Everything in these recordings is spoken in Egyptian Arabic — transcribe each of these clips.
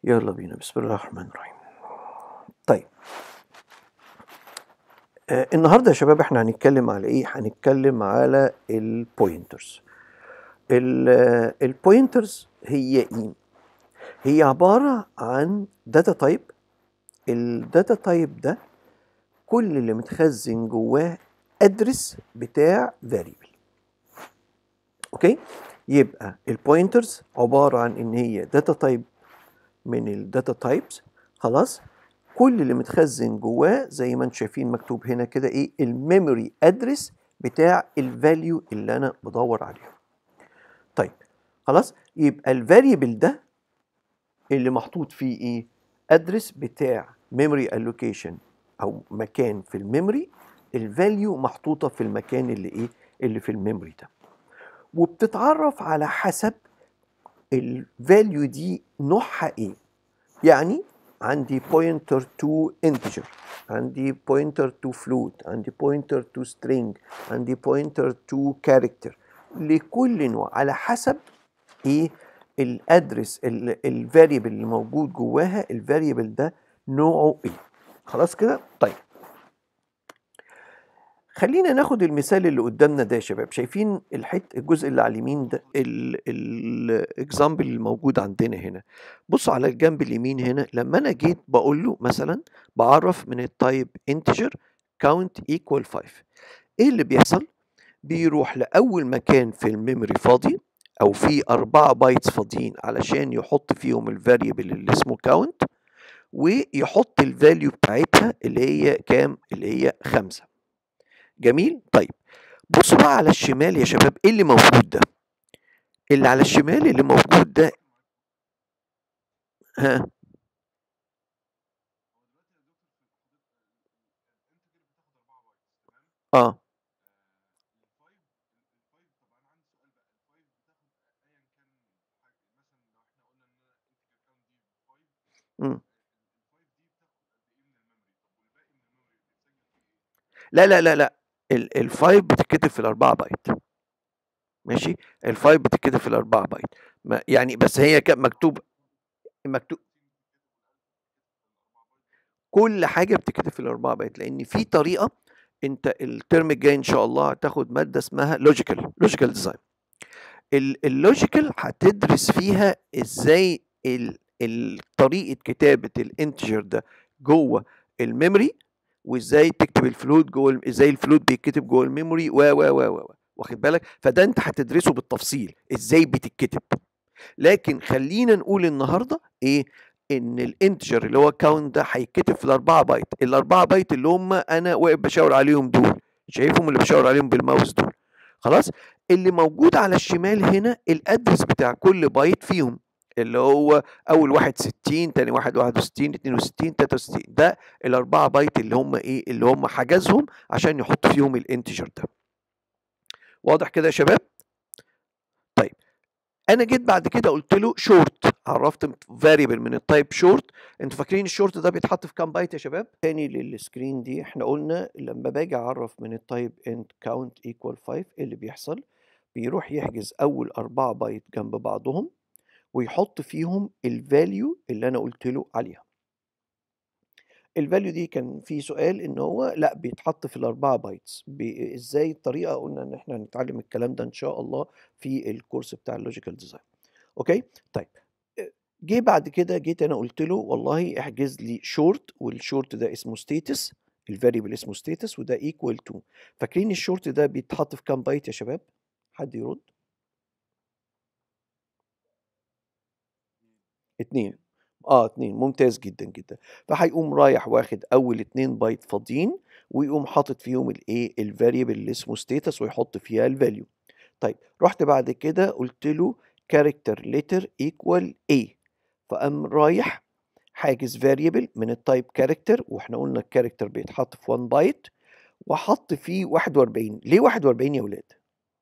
يلا بينا بسم الله الرحمن الرحيم طيب آه النهارده يا شباب احنا هنتكلم على ايه هنتكلم على البوينترز البوينترز هي ايه هي عباره عن داتا تايب الداتا تايب ده كل اللي متخزن جواه ادرس بتاع فاريبل اوكي يبقى البوينترز عباره عن ان هي داتا تايب من الداتا تايبس خلاص كل اللي متخزن جواه زي ما انتم شايفين مكتوب هنا كده ايه الميموري ادرس بتاع الفاليو اللي انا بدور عليه طيب خلاص يبقى الفاريبل ده اللي محطوط فيه ايه ادرس بتاع ميموري الوكيشن او مكان في الميموري الفاليو محطوطه في المكان اللي ايه اللي في الميموري ده وبتتعرف على حسب الفاليو دي نوعها ايه يعني عندي pointer to integer عندي pointer to float عندي pointer to string عندي pointer to character لكل نوع على حسب ايه الادرس الفاريبل اللي موجود جواها الفاريبل ده نوعه ايه خلاص كده طيب خلينا ناخد المثال اللي قدامنا ده يا شباب شايفين الحت الجزء اللي على اليمين ده الاكزامبل اللي موجود عندنا هنا بصوا على الجنب اليمين هنا لما انا جيت بقول له مثلا بعرف من التايب integer count equal 5 ايه اللي بيحصل بيروح لاول مكان في الميموري فاضي او في 4 بايتس فاضيين علشان يحط فيهم الفاريبل اللي اسمه count ويحط الفاليو بتاعتها اللي هي كام اللي هي 5 جميل طيب بصوا بقى على الشمال يا شباب ايه اللي موجود ده اللي على الشمال اللي موجود ده ها اه مم. لا لا لا لا الفايف بتتكتب في الأربعة بايت ماشي الفايف بتتكتب في الأربعة بايت ما يعني بس هي مكتوب مكتوب كل حاجة بتتكتب في الأربعة بايت لأن في طريقة أنت الترم الجاي إن شاء الله هتاخد مادة اسمها لوجيكال لوجيكال ديزاين اللوجيكال هتدرس فيها ازاي طريقة كتابة الانتجر ده جوه الميموري وازاي تكتب الفلوت جوه ازاي الفلوت بيتكتب جوه الميموري و و و و واخد بالك فده انت هتدرسه بالتفصيل ازاي بتتكتب لكن خلينا نقول النهارده ايه ان الانتجر اللي هو كاونت ده هيتكتب في الاربعه بايت الاربعه بايت اللي هم انا واقف بشاور عليهم دول شايفهم اللي بشاور عليهم بالماوس دول خلاص اللي موجود على الشمال هنا الادرس بتاع كل بايت فيهم اللي هو اول واحد 60 تاني واحد 61 62 63 ده الاربعه بايت اللي هم ايه اللي هم حجزهم عشان يحط فيهم الانتجر ده واضح كده يا شباب طيب انا جيت بعد كده قلت له شورت عرفت فاريبل من التايب شورت انتوا فاكرين الشورت ده بيتحط في كام بايت يا شباب تاني للسكرين دي احنا قلنا لما باجي اعرف من التايب انت كاونت ايكوال 5 ايه اللي بيحصل بيروح يحجز اول أربعة بايت جنب بعضهم ويحط فيهم الفاليو اللي انا قلت له عليها الفاليو دي كان في سؤال ان هو لا بيتحط في الاربعه بايتس ازاي الطريقه قلنا ان احنا هنتعلم الكلام ده ان شاء الله في الكورس بتاع اللوجيكال ديزاين اوكي طيب جه بعد كده جيت انا قلت له والله احجز لي شورت والشورت ده اسمه ستيتس الفاريبل اسمه ستيتس وده ايكوال تو فاكرين الشورت ده بيتحط في كام بايت يا شباب حد يرد اتنين اه اتنين ممتاز جدا جدا فهيقوم رايح واخد اول اتنين بايت فاضيين ويقوم حاطط فيهم الايه الفاريبل اللي اسمه ستيتس ويحط فيها الفاليو طيب رحت بعد كده قلت له كاركتر ليتر ايكوال ايه فقام رايح حاجز فاريبل من التايب كاركتر واحنا قلنا الكاركتر بيتحط في 1 بايت وحط فيه 41 ليه 41 يا ولاد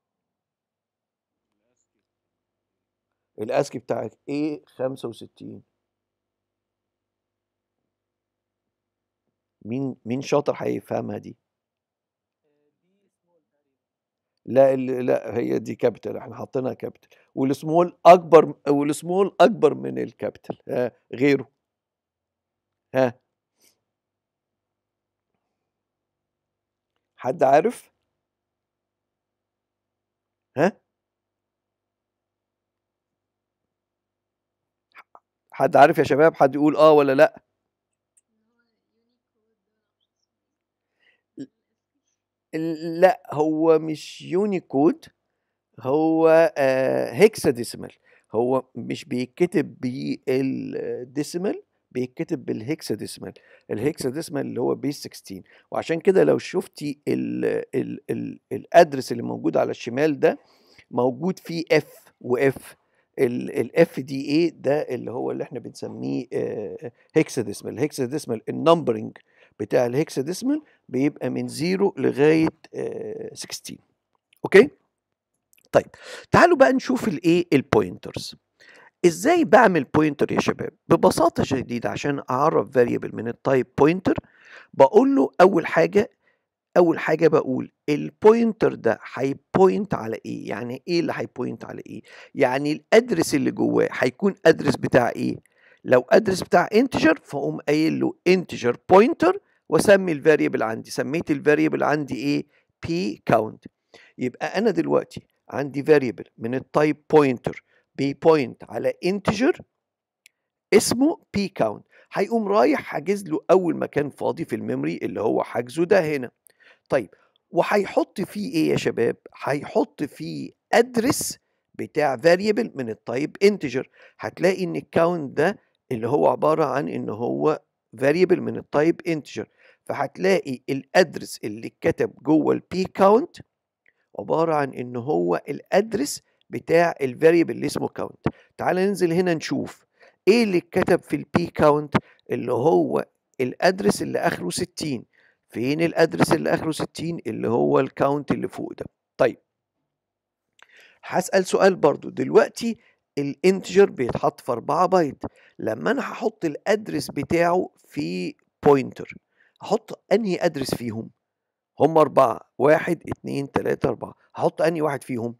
الاسكي بتاعت ايه 65 مين مين شاطر هيفهمها دي لا ال- لا هي دي كابيتال احنا حاطينها كابيتال والسمول اكبر والسمول اكبر من الكابيتال ها غيره ها حد عارف ها حد عارف يا شباب حد يقول اه ولا لا لا هو مش يونيكود هو هيكساديسيمال هو مش بيتكتب بالديسيمال بيتكتب بالهيكساديسيمال الهيكساديسيمال اللي هو بيس 16 وعشان كده لو شفتي ال ال ال الادرس اللي موجود على الشمال ده موجود فيه اف واف الاف دي ايه ده اللي هو اللي احنا بنسميه هيكساديسمال الهيكساديسمال النمبرنج بتاع الهيكساديسمال بيبقى من 0 لغايه آه، 16 اوكي طيب تعالوا بقى نشوف الايه البوينترز ازاي بعمل بوينتر يا شباب ببساطه شديده عشان اعرف فاريبل من التايب بوينتر بقول له اول حاجه اول حاجه بقول البوينتر ده هيبوينت على ايه يعني ايه اللي هيبوينت على ايه يعني الادرس اللي جواه هيكون ادرس بتاع ايه لو ادرس بتاع انتجر فاقوم قايل له انتجر بوينتر واسمي الفاريبل عندي سميت الفاريبل عندي ايه بي كاونت يبقى انا دلوقتي عندي فاريبل من التايب بوينتر بيبوينت على انتجر اسمه بي كاونت هيقوم رايح حاجز له اول مكان فاضي في الميموري اللي هو حاجزه ده هنا طيب وهيحط فيه ايه يا شباب هيحط فيه ادرس بتاع فاريبل من التايب انتجر هتلاقي ان الكاونت ده اللي هو عباره عن ان هو فاريبل من التايب انتجر فهتلاقي الادرس اللي اتكتب جوه البي كاونت عباره عن ان هو الادرس بتاع الفاريبل اللي اسمه كاونت تعال ننزل هنا نشوف ايه اللي اتكتب في البي كاونت اللي هو الادرس اللي اخره 60 فين الادرس اللي اخره 60 اللي هو الكاونت اللي فوق ده طيب هسأل سؤال برضو دلوقتي الانتجر بيتحط في 4 بايت لما انا هحط الادرس بتاعه في بوينتر هحط انهي ادرس فيهم هم أربعة واحد اتنين تلاتة أربعة هحط أنهي واحد فيهم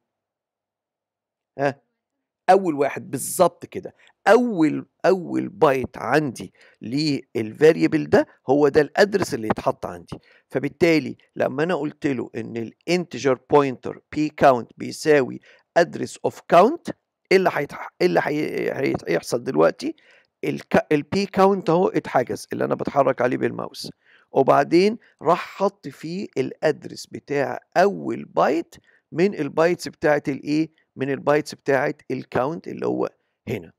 ها أول واحد بالظبط كده أول أول بايت عندي للفاريبل ده هو ده الأدرس اللي يتحط عندي فبالتالي لما أنا قلت له إن الانتجر بوينتر بي كاونت بيساوي أدرس أوف كاونت إيه اللي هيتح... إيه اللي هي... هيحصل دلوقتي البي كاونت اهو اتحجز اللي انا بتحرك عليه بالماوس وبعدين راح حط فيه الادرس بتاع اول بايت من البايتس بتاعت الايه من البايتس بتاعت الكاونت اللي هو هنا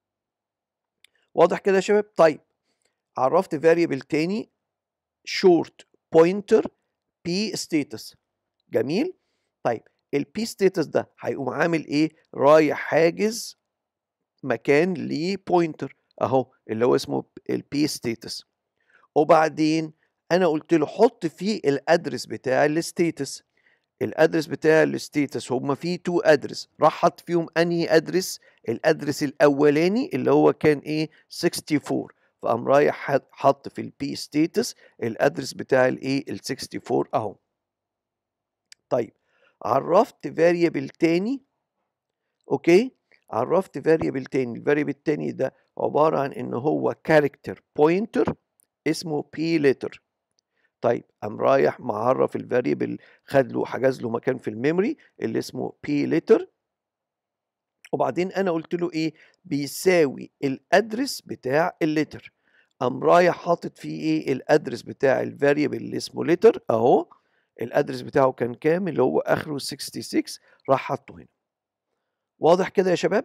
واضح كده يا شباب طيب عرفت فاريبل تاني شورت بوينتر بي ستاتس جميل طيب البي ستاتس ده هيقوم عامل ايه رايح حاجز مكان لبوينتر اهو اللي هو اسمه البي ستاتس وبعدين انا قلت له حط فيه الادرس بتاع الستيتس الادرس بتاع الستيتس هما فيه تو ادرس راح حط فيهم انهي ادرس الادرس الاولاني اللي هو كان ايه 64 فقام رايح حط في البي ستيتس الادرس بتاع الايه ال 64 اهو طيب عرفت فاريبل تاني اوكي عرفت فاريبل تاني الفاريبل التاني ده عباره عن ان هو كاركتر بوينتر اسمه بي لتر طيب قام رايح معرف الفاريبل خد له حجز له مكان في الميموري اللي اسمه بي لتر وبعدين انا قلت له ايه بيساوي الادرس بتاع اللتر قام رايح حاطط فيه ايه الادرس بتاع الفاريبل اللي اسمه لتر اهو الادرس بتاعه كان كام اللي هو اخره 66 راح حاطه هنا واضح كده يا شباب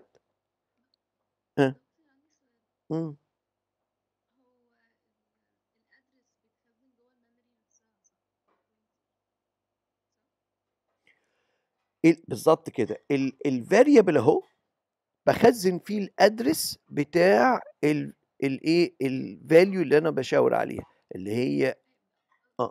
ها امم بالظبط كده الفاريبل اهو بخزن فيه الادرس بتاع الايه الفاليو اللي انا بشاور عليها اللي هي اه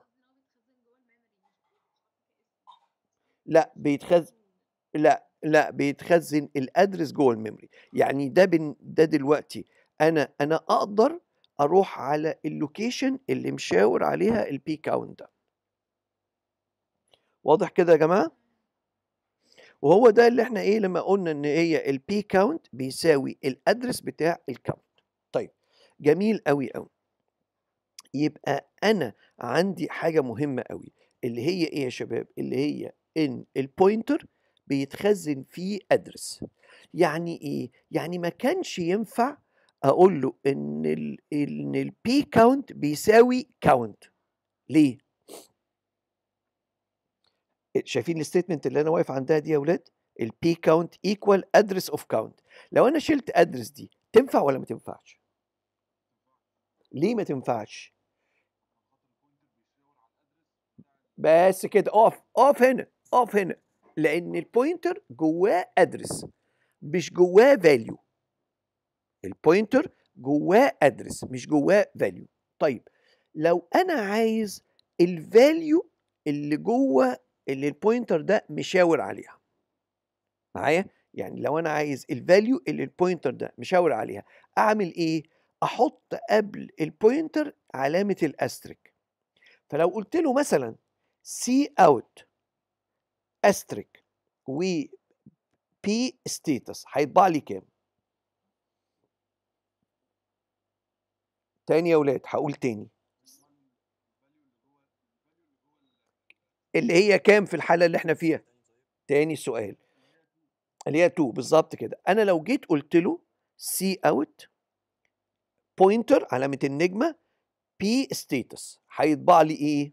لا بيتخزن لا لا بيتخزن الادرس جوه الميموري يعني ده بن ده دلوقتي انا انا اقدر اروح على اللوكيشن اللي مشاور عليها البي كاونت ده واضح كده يا جماعه وهو ده اللي احنا ايه لما قلنا ان هي البي كاونت بيساوي الادرس بتاع الكاونت طيب جميل قوي قوي يبقى انا عندي حاجه مهمه قوي اللي هي ايه يا شباب اللي هي ان البوينتر بيتخزن فيه ادرس يعني ايه يعني ما كانش ينفع اقول له ان ال ان البي كاونت بيساوي كاونت ليه شايفين الستيتمنت اللي انا واقف عندها دي يا اولاد البي كاونت ايكوال ادرس اوف كاونت لو انا شلت ادرس دي تنفع ولا ما تنفعش ليه ما تنفعش بس كده اقف اقف هنا اقف هنا لان البوينتر جواه ادرس مش جواه فاليو البوينتر جواه ادرس مش جواه فاليو طيب لو انا عايز الفاليو اللي جوه اللي البوينتر ده مشاور عليها معايا يعني لو انا عايز الفاليو اللي البوينتر ده مشاور عليها اعمل ايه احط قبل البوينتر علامه الاستريك فلو قلت له مثلا سي اوت استريك و بي ستيتس هيطبع لي كام تاني يا ولاد هقول تاني اللي هي كام في الحالة اللي احنا فيها تاني سؤال اللي هي 2 بالظبط كده انا لو جيت قلت له سي اوت بوينتر علامة النجمة بي ستيتس هيطبع لي ايه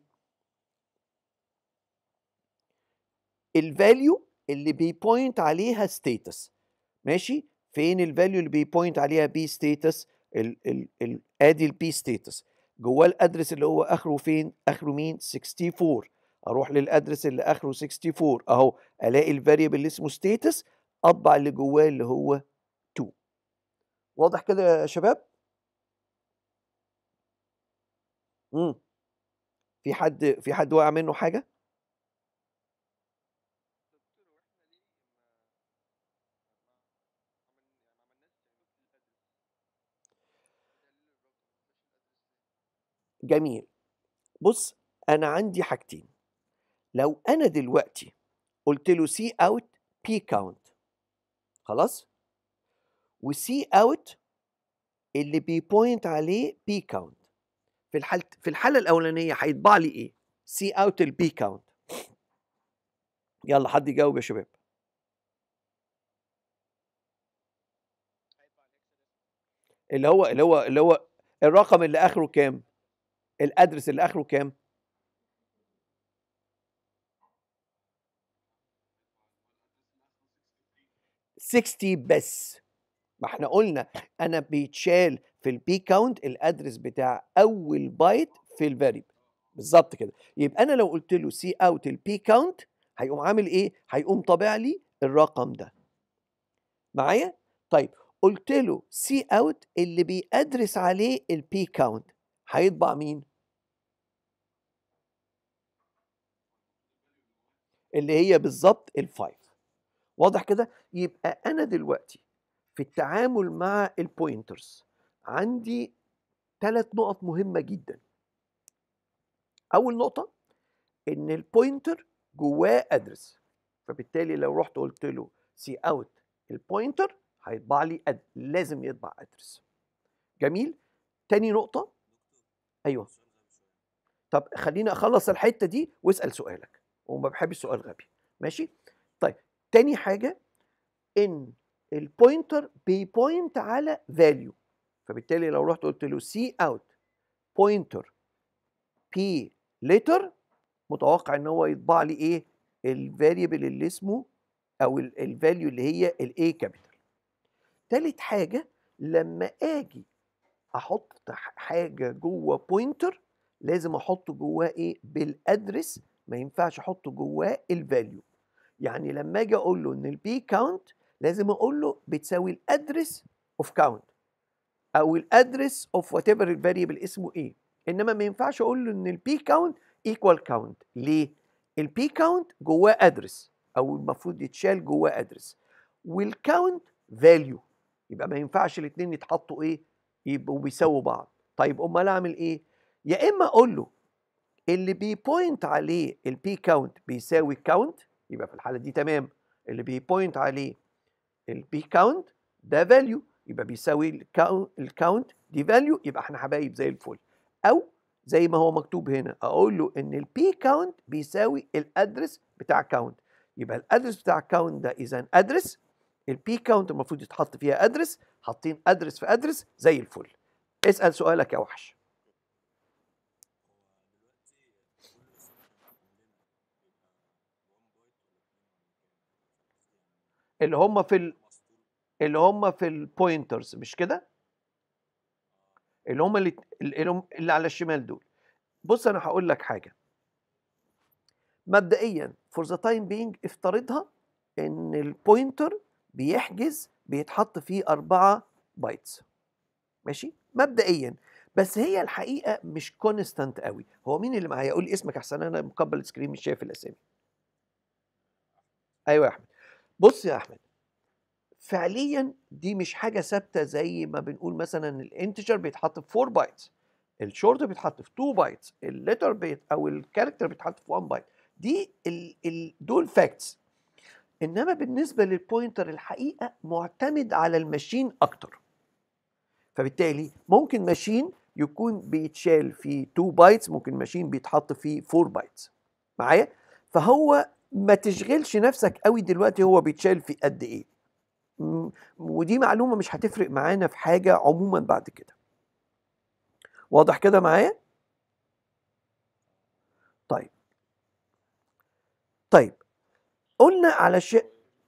الفاليو اللي بيبوينت عليها ستيتس ماشي فين الفاليو اللي بيبوينت عليها بي ستيتس ادي البي ستيتس جواه الادرس اللي هو اخره فين اخره مين 64 اروح للادرس اللي اخره 64 اهو الاقي الفاريبل اللي اسمه ستيتس اطبع اللي جواه اللي هو 2 واضح كده يا شباب امم في حد في حد واقع منه حاجه جميل بص انا عندي حاجتين لو انا دلوقتي قلت له سي اوت بي كاونت خلاص وسي اوت اللي بيبوينت عليه بي كاونت في الحاله في الحاله الاولانيه هيطبع لي ايه سي اوت البي كاونت يلا حد يجاوب يا شباب اللي هو اللي هو اللي هو الرقم اللي اخره كام الادرس اللي اخره كام سكستي بس ما احنا قلنا انا بيتشال في البي كاونت الادرس بتاع اول بايت في الفاريبل بالظبط كده يبقى انا لو قلت له سي اوت البي كاونت هيقوم عامل ايه هيقوم طابع لي الرقم ده معايا طيب قلت له سي اوت اللي بيأدرس عليه البي كاونت هيطبع مين اللي هي بالظبط الفايف واضح كده يبقى انا دلوقتي في التعامل مع البوينترز عندي ثلاث نقط مهمه جدا اول نقطه ان البوينتر جواه ادرس فبالتالي لو رحت قلت له سي اوت البوينتر هيطبع لي أد... لازم يطبع ادرس جميل تاني نقطه ايوه طب خليني اخلص الحته دي واسال سؤالك وما بحبش سؤال غبي ماشي طيب تاني حاجه ان البوينتر بيبوينت على فاليو فبالتالي لو رحت قلت له سي اوت بوينتر بي لتر متوقع ان هو يطبع لي ايه الفاريبل اللي اسمه او الفاليو اللي هي الاي كابيتال تالت حاجه لما اجي احط حاجه جوه بوينتر لازم احطه جواه ايه بالادرس ما ينفعش احطه جواه الفاليو يعني لما اجي اقول له ان البي كاونت لازم اقول له بتساوي الادرس اوف كاونت او الادرس اوف وات ايفر الفاريبل اسمه ايه انما ما ينفعش اقول له ان البي كاونت ايكوال كاونت ليه البي كاونت جواه ادرس او المفروض يتشال جواه ادرس والكاونت فاليو يبقى ما ينفعش الاثنين يتحطوا ايه يبقوا بيساووا بعض طيب امال اعمل ايه يا اما اقول له اللي بيبوينت عليه البي كاونت بيساوي كاونت يبقى في الحاله دي تمام اللي بيبوينت عليه البي كاونت ده فاليو يبقى بيساوي الكاونت دي فاليو يبقى احنا حبايب زي الفل او زي ما هو مكتوب هنا اقول له ان البي كاونت بيساوي الادرس بتاع كاونت يبقى الادرس بتاع كاونت ده اذا ادرس البي كاونت المفروض يتحط فيها ادرس حاطين ادرس في ادرس زي الفل اسال سؤالك يا وحش اللي هم في ال... اللي هم في البوينترز مش كده اللي هم اللي, اللي, هم اللي على الشمال دول بص انا هقول لك حاجه مبدئيا فور ذا تايم بينج افترضها ان البوينتر بيحجز بيتحط فيه أربعة بايتس ماشي مبدئيا بس هي الحقيقه مش كونستانت قوي هو مين اللي معايا يقول اسمك احسن انا مقبل السكرين مش شايف الاسامي ايوه يا احمد بص يا احمد فعليا دي مش حاجه ثابته زي ما بنقول مثلا الانتجر بيتحط في 4 بايتس الشورت بيتحط في 2 بايتس الليتر بيت او الكاركتر بيتحط في 1 بايت دي ال ال دول فاكتس انما بالنسبه للبوينتر الحقيقه معتمد على الماشين اكتر فبالتالي ممكن ماشين يكون بيتشال في 2 بايتس ممكن ماشين بيتحط في 4 بايتس معايا فهو ما تشغلش نفسك قوي دلوقتي هو بيتشال في قد ايه ودي معلومه مش هتفرق معانا في حاجه عموما بعد كده واضح كده معايا طيب طيب قلنا على شيء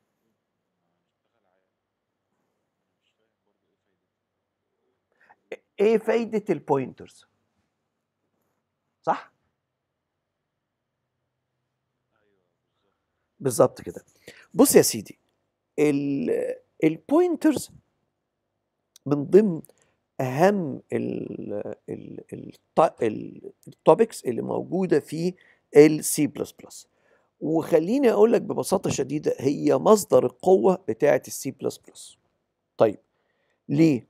ايه فايده البوينترز صح بالظبط كده بص يا سيدي البوينترز من ضمن اهم التوبكس اللي موجوده في السي بلس بلس وخليني اقول لك ببساطه شديده هي مصدر القوه بتاعه السي بلس بلس طيب ليه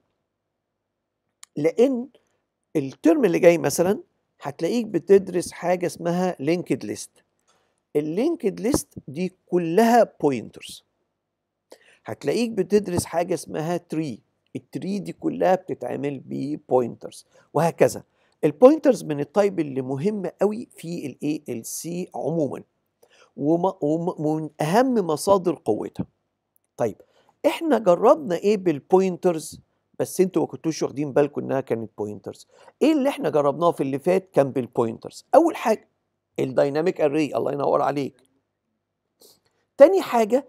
لان الترم اللي جاي مثلا هتلاقيك بتدرس حاجه اسمها لينكد ليست اللينكد ليست دي كلها بوينترز هتلاقيك بتدرس حاجه اسمها تري التري دي كلها بتتعمل ببوينترز وهكذا البوينترز من التايب اللي مهمه قوي في الاي ال سي عموما ومن اهم مصادر قوتها طيب احنا جربنا ايه بالبوينترز بس انتوا ما كنتوش واخدين بالكم انها كانت بوينترز ايه اللي احنا جربناه في اللي فات كان بالبوينترز اول حاجه الدايناميك اري الله ينور عليك تاني حاجه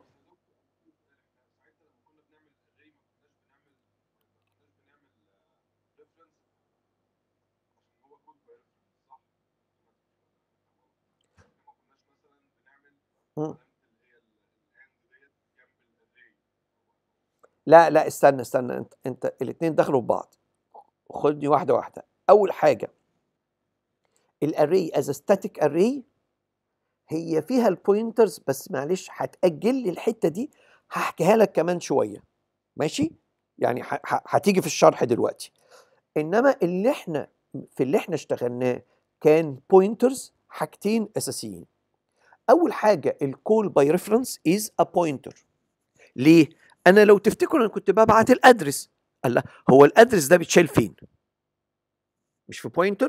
لا لا استنى استنى انت انت الاثنين دخلوا في بعض خدني واحده واحده اول حاجه الاري از ستاتيك اري هي فيها البوينترز بس معلش هتاجل لي الحته دي هحكيها لك كمان شويه ماشي يعني هتيجي في الشرح دلوقتي انما اللي احنا في اللي احنا اشتغلناه كان بوينترز حاجتين اساسيين اول حاجه الكول باي ريفرنس از ا بوينتر ليه انا لو تفتكروا انا كنت ببعت الادرس الله هو الادرس ده بيتشال فين مش في بوينتر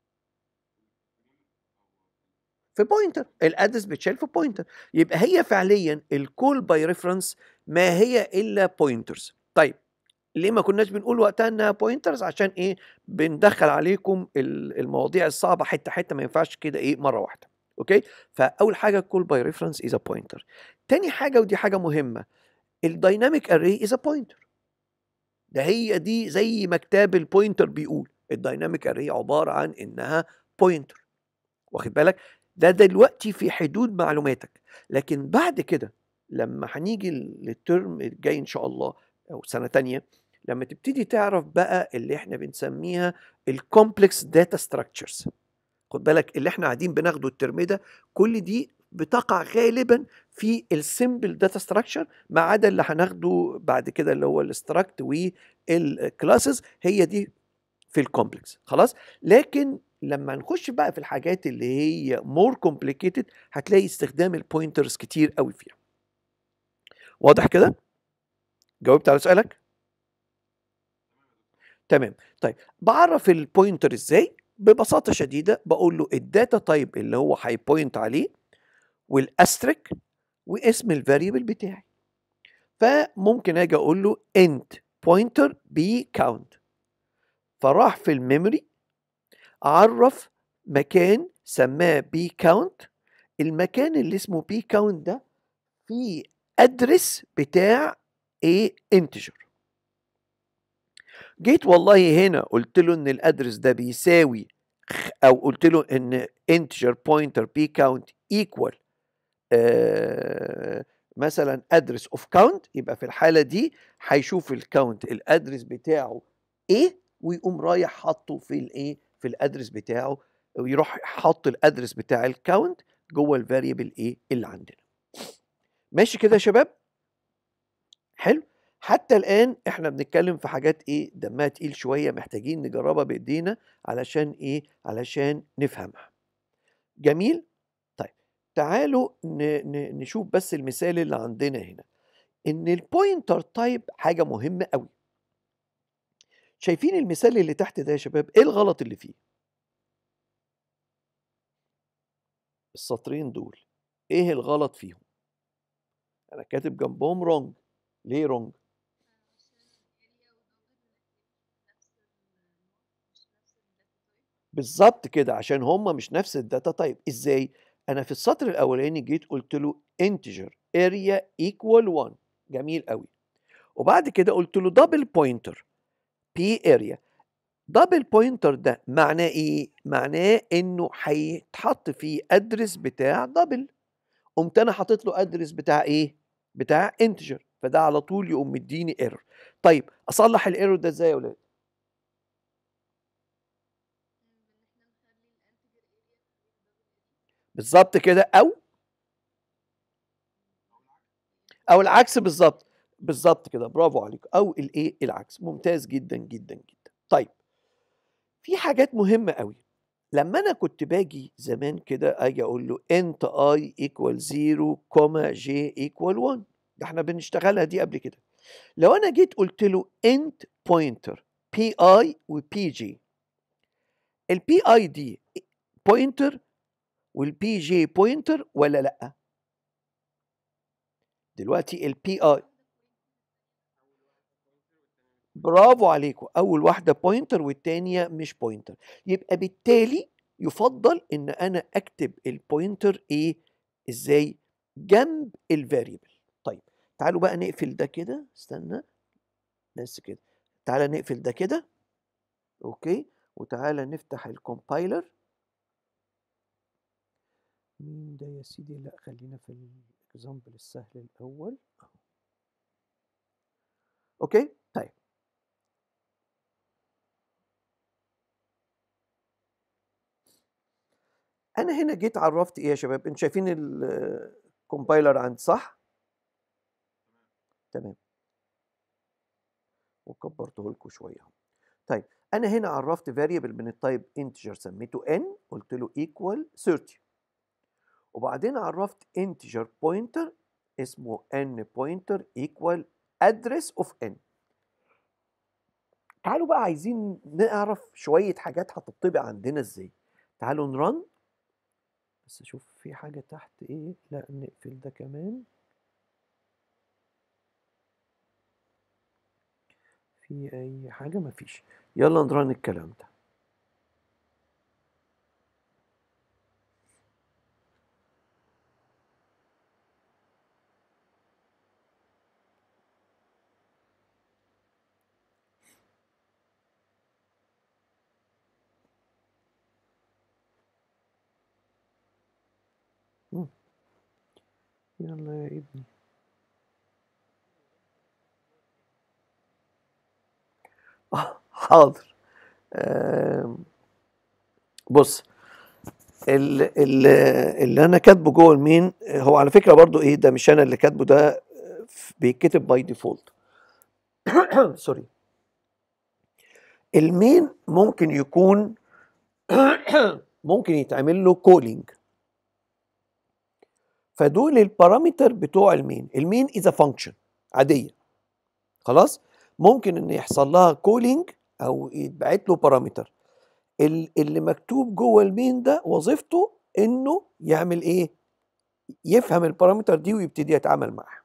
في بوينتر الادرس بيتشال في بوينتر يبقى هي فعليا الكول باي ريفرنس ما هي الا بوينترز طيب ليه ما كناش بنقول وقتها انها بوينترز عشان ايه بندخل عليكم المواضيع الصعبه حته حته ما ينفعش كده ايه مره واحده اوكي فاول حاجه كول باي ريفرنس از ا بوينتر تاني حاجه ودي حاجه مهمه الدايناميك اري از ا بوينتر ده هي دي زي ما كتاب البوينتر بيقول الدايناميك اري عباره عن انها بوينتر واخد بالك ده دلوقتي في حدود معلوماتك لكن بعد كده لما هنيجي للترم الجاي ان شاء الله او سنه تانية لما تبتدي تعرف بقى اللي احنا بنسميها الكومبلكس داتا ستراكشرز خد بالك اللي احنا قاعدين بناخده الترم ده كل دي بتقع غالبا في السمبل داتا ستراكشر ما عدا اللي هناخده بعد كده اللي هو الاستراكت والكلاسز هي دي في الكومبلكس خلاص لكن لما نخش بقى في الحاجات اللي هي مور كومبليكيتد هتلاقي استخدام البوينترز كتير قوي فيها واضح كده جاوبت على سؤالك تمام طيب بعرف البوينتر ازاي ببساطه شديده بقول له الداتا تايب اللي هو هيبوينت عليه والاستريك واسم الفاريبل بتاعي فممكن اجي اقول له end pointer b count فراح في الميموري عرف مكان سماه بي كاونت المكان اللي اسمه بي كاونت ده فيه ادرس بتاع ايه انتجر جيت والله هنا قلت له ان الادرس ده بيساوي او قلت له ان انتجر بوينتر بي كاونت ايكوال مثلا ادرس اوف كاونت يبقى في الحاله دي هيشوف الكاونت الادرس بتاعه ايه ويقوم رايح حاطه في الايه في الادرس بتاعه ويروح حاط الادرس بتاع الكاونت جوه الفاريبل ايه اللي عندنا ماشي كده يا شباب حلو حتى الان احنا بنتكلم في حاجات ايه دمها تقيل شويه محتاجين نجربها بايدينا علشان ايه علشان نفهمها جميل طيب تعالوا نشوف بس المثال اللي عندنا هنا ان البوينتر تايب حاجه مهمه قوي شايفين المثال اللي تحت ده يا شباب ايه الغلط اللي فيه السطرين دول ايه الغلط فيهم انا كاتب جنبهم رونج ليه رونج بالظبط كده عشان هما مش نفس الداتا تايب ازاي انا في السطر الاولاني جيت قلت له integer area equal 1 جميل قوي وبعد كده قلت له دبل بوينتر بي اريا دبل بوينتر ده معناه ايه معناه انه هيتحط فيه ادرس بتاع دبل قمت انا حاطط له ادرس بتاع ايه بتاع انتجر فده على طول يقوم مديني ايرور طيب اصلح الايرور ده ازاي يا ولاد بالظبط كده او او العكس بالظبط بالظبط كده برافو عليك او الايه العكس ممتاز جدا جدا جدا طيب في حاجات مهمه قوي لما انا كنت باجي زمان كده اجي اقول له انت اي ايكوال 0 كوما جي ايكوال 1 ده احنا بنشتغلها دي قبل كده لو انا جيت قلت له انت بوينتر بي اي وبي جي البي اي دي بوينتر والبي جي بوينتر ولا لا دلوقتي البي اي برافو عليكم اول واحده بوينتر والتانيه مش بوينتر يبقى بالتالي يفضل ان انا اكتب البوينتر ايه ازاي جنب الفاريبل طيب تعالوا بقى نقفل ده كده استنى بس كده تعالى نقفل ده كده اوكي وتعالى نفتح الكومبايلر مين ده يا سيدي لا خلينا في الاكزامبل السهل الاول اوكي طيب انا هنا جيت عرفت ايه يا شباب انتوا شايفين الكومبايلر عندي صح تمام وكبرته لكم شويه طيب انا هنا عرفت فاريبل من التايب انتجر سميته n قلت له ايكوال 30 وبعدين عرفت انتجر بوينتر اسمه n بوينتر ايكوال ادرس اوف n تعالوا بقى عايزين نعرف شويه حاجات هتطبق عندنا ازاي تعالوا نرن بس اشوف في حاجة تحت ايه لا نقفل ده كمان في اي حاجة مفيش يلا نرن الكلام ده يلا يا ابني آه حاضر آه بص ال ال اللي انا كاتبه جوه المين هو على فكره برضو ايه ده مش انا اللي كاتبه ده بيتكتب باي ديفولت سوري المين ممكن يكون ممكن يتعمل له كولينج فدول البارامتر بتوع المين المين از فانكشن عاديه خلاص ممكن ان يحصل لها كولينج او يتبعت له بارامتر اللي مكتوب جوه المين ده وظيفته انه يعمل ايه يفهم البارامتر دي ويبتدي يتعامل معاها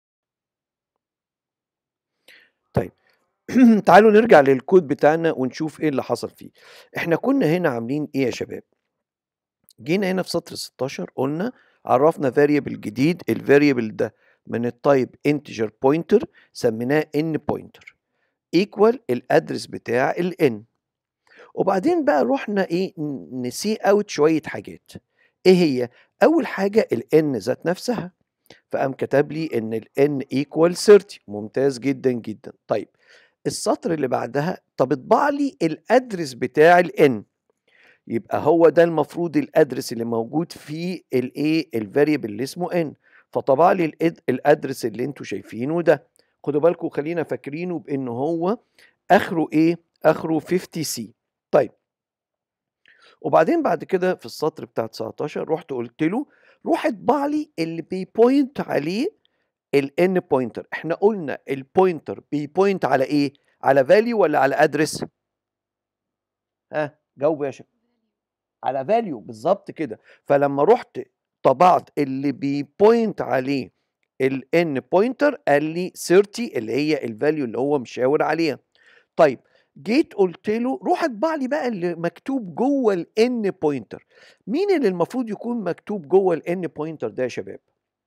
طيب تعالوا نرجع للكود بتاعنا ونشوف ايه اللي حصل فيه احنا كنا هنا عاملين ايه يا شباب جينا هنا في سطر 16 قلنا عرفنا فاريبل جديد الفاريبل ده من التايب انتجر بوينتر سميناه ان بوينتر ايكوال الادرس بتاع الان وبعدين بقى رحنا ايه نسي اوت شويه حاجات ايه هي اول حاجه الان ذات نفسها فقام كتب لي ان الان ايكوال 30 ممتاز جدا جدا طيب السطر اللي بعدها طب اطبع لي الادرس بتاع الان يبقى هو ده المفروض الادرس اللي موجود في الايه الفاريبل اللي اسمه ان فطبع لي الادرس اللي انتوا شايفينه ده خدوا بالكم خلينا فاكرينه بان هو اخره ايه اخره 50 سي طيب وبعدين بعد كده في السطر بتاع 19 رحت قلت له روح اطبع لي اللي بيبوينت عليه الان بوينتر احنا قلنا البوينتر بيبوينت على ايه على فاليو ولا على ادرس ها جاوب يا شباب على فاليو بالظبط كده فلما رحت طبعت اللي بيبوينت عليه الان بوينتر قال لي 30 اللي هي الفاليو اللي هو مشاور عليها طيب جيت قلت له روح اطبع لي بقى اللي مكتوب جوه الان بوينتر مين اللي المفروض يكون مكتوب جوه الان بوينتر ده يا شباب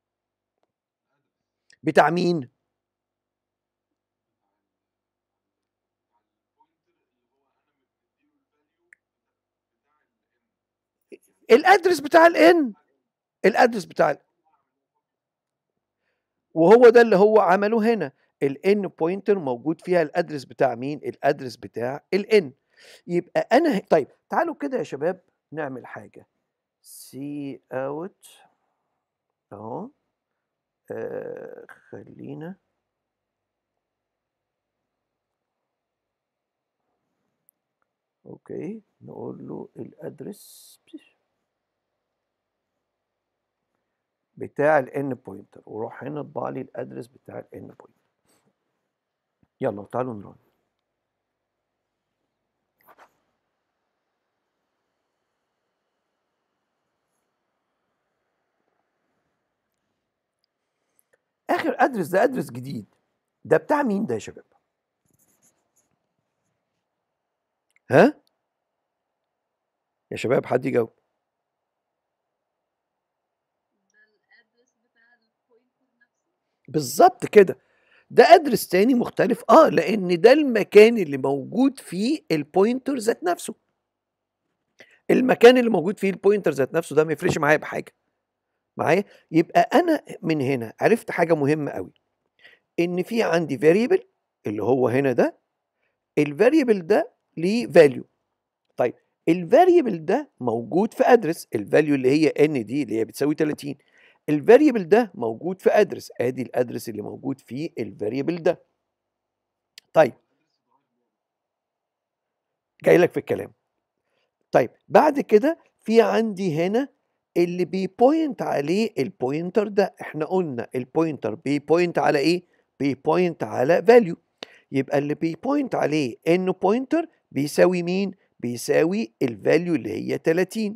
بتاع مين الادرس بتاع الان الادرس بتاع ال... وهو ده اللي هو عمله هنا الان بوينتر موجود فيها الادرس بتاع مين الادرس بتاع الان يبقى انا طيب تعالوا كده يا شباب نعمل حاجه سي اوت اهو آه خلينا اوكي نقول له الادرس بتاع الان بوينتر وروح هنا اطبع لي الادرس بتاع الان بوينتر يلا تعالوا نرن اخر ادرس ده ادرس جديد ده بتاع مين ده يا شباب ها يا شباب حد يجاوب بالظبط كده ده ادرس تاني مختلف اه لان ده المكان اللي موجود فيه البوينتر ذات نفسه المكان اللي موجود فيه البوينتر ذات نفسه ده ما يفرقش معايا بحاجه معايا يبقى انا من هنا عرفت حاجه مهمه قوي ان في عندي فاريبل اللي هو هنا ده الفاريبل ده ليه فاليو طيب الفاريبل ده موجود في ادرس الفاليو اللي هي ان دي اللي هي بتساوي 30 الفاريبل ده موجود في ادرس ادي الادرس اللي موجود فيه الفاريبل ده طيب جاي لك في الكلام طيب بعد كده في عندي هنا اللي بيبوينت عليه البوينتر ده احنا قلنا البوينتر بيبوينت على ايه بيبوينت على فاليو يبقى اللي بيبوينت عليه انه بوينتر بيساوي مين بيساوي الفاليو اللي هي 30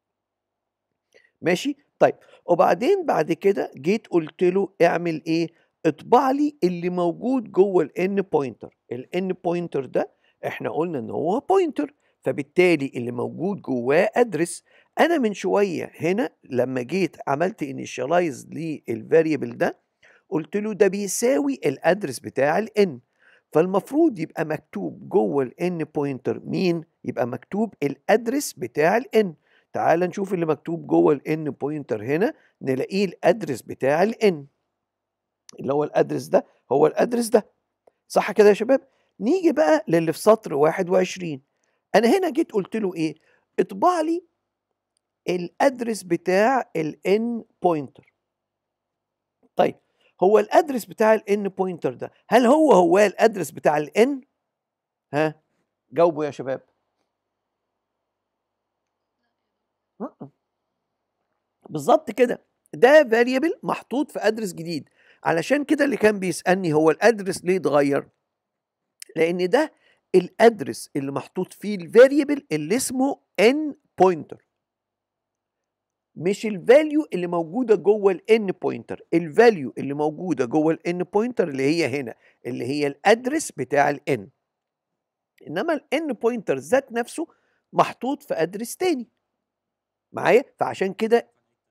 ماشي طيب وبعدين بعد كده جيت قلت له اعمل ايه اطبع لي اللي موجود جوه الان بوينتر الان بوينتر ده احنا قلنا ان هو بوينتر فبالتالي اللي موجود جواه ادرس انا من شويه هنا لما جيت عملت انيشاليز للفاريبل ده قلت له ده بيساوي الادرس بتاع الان فالمفروض يبقى مكتوب جوه الان بوينتر مين يبقى مكتوب الادرس بتاع الان تعال نشوف اللي مكتوب جوه الان بوينتر هنا نلاقيه الادرس بتاع الان اللي هو الادرس ده هو الادرس ده صح كده يا شباب نيجي بقى للي في سطر 21 انا هنا جيت قلت له ايه اطبع لي الادرس بتاع الان بوينتر طيب هو الادرس بتاع الان بوينتر ده هل هو هو الادرس بتاع الان ها جاوبوا يا شباب بالظبط كده ده فاريبل محطوط في ادرس جديد علشان كده اللي كان بيسالني هو الادرس ليه اتغير لان ده الادرس اللي محطوط فيه الفاريبل اللي اسمه ان بوينتر مش الفاليو اللي موجوده جوه الان بوينتر الفاليو اللي موجوده جوه الان بوينتر اللي هي هنا اللي هي الادرس بتاع الان انما الان بوينتر ذات نفسه محطوط في ادرس تاني معايا فعشان كده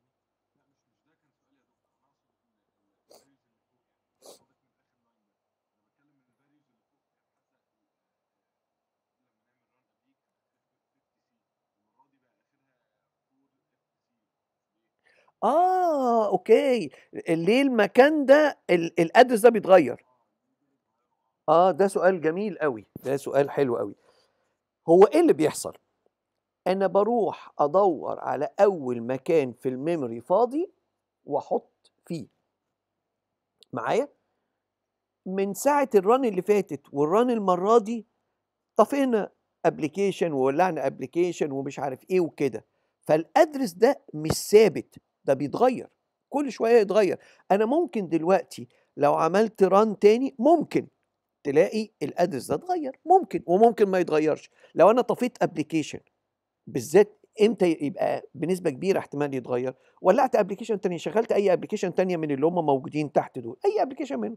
اه اوكي ليه المكان ده ال- الادرس ده بيتغير اه ده سؤال جميل قوي ده سؤال حلو قوي هو ايه اللي بيحصل انا بروح ادور على اول مكان في الميموري فاضي واحط فيه معايا من ساعه الران اللي فاتت والران المره دي طفينا ابلكيشن وولعنا ابلكيشن ومش عارف ايه وكده فالادرس ده مش ثابت ده بيتغير كل شويه يتغير انا ممكن دلوقتي لو عملت ران تاني ممكن تلاقي الادرس ده اتغير ممكن وممكن ما يتغيرش لو انا طفيت ابلكيشن بالذات امتى يبقى بنسبه كبيره احتمال يتغير ولعت ابلكيشن تاني شغلت اي ابلكيشن تانية من اللي هم موجودين تحت دول اي ابلكيشن منهم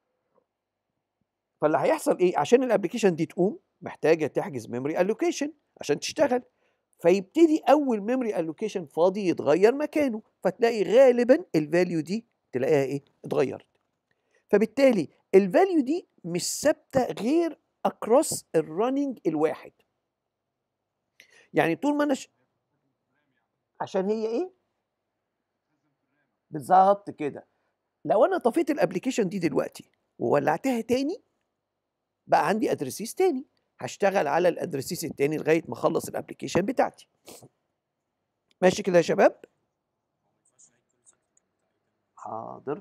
فاللي هيحصل ايه عشان الابلكيشن دي تقوم محتاجه تحجز ميموري الوكيشن عشان تشتغل فيبتدي اول ميموري الوكيشن فاضي يتغير مكانه فتلاقي غالبا الفاليو دي تلاقيها ايه اتغيرت فبالتالي الفاليو دي مش ثابته غير اكروس الرننج الواحد يعني طول ما انا ش... عشان هي ايه بالظبط كده لو انا طفيت الابلكيشن دي دلوقتي وولعتها تاني بقى عندي ادرسيس تاني هشتغل على الادرسيس التاني لغايه ما اخلص الابلكيشن بتاعتي ماشي كده يا شباب حاضر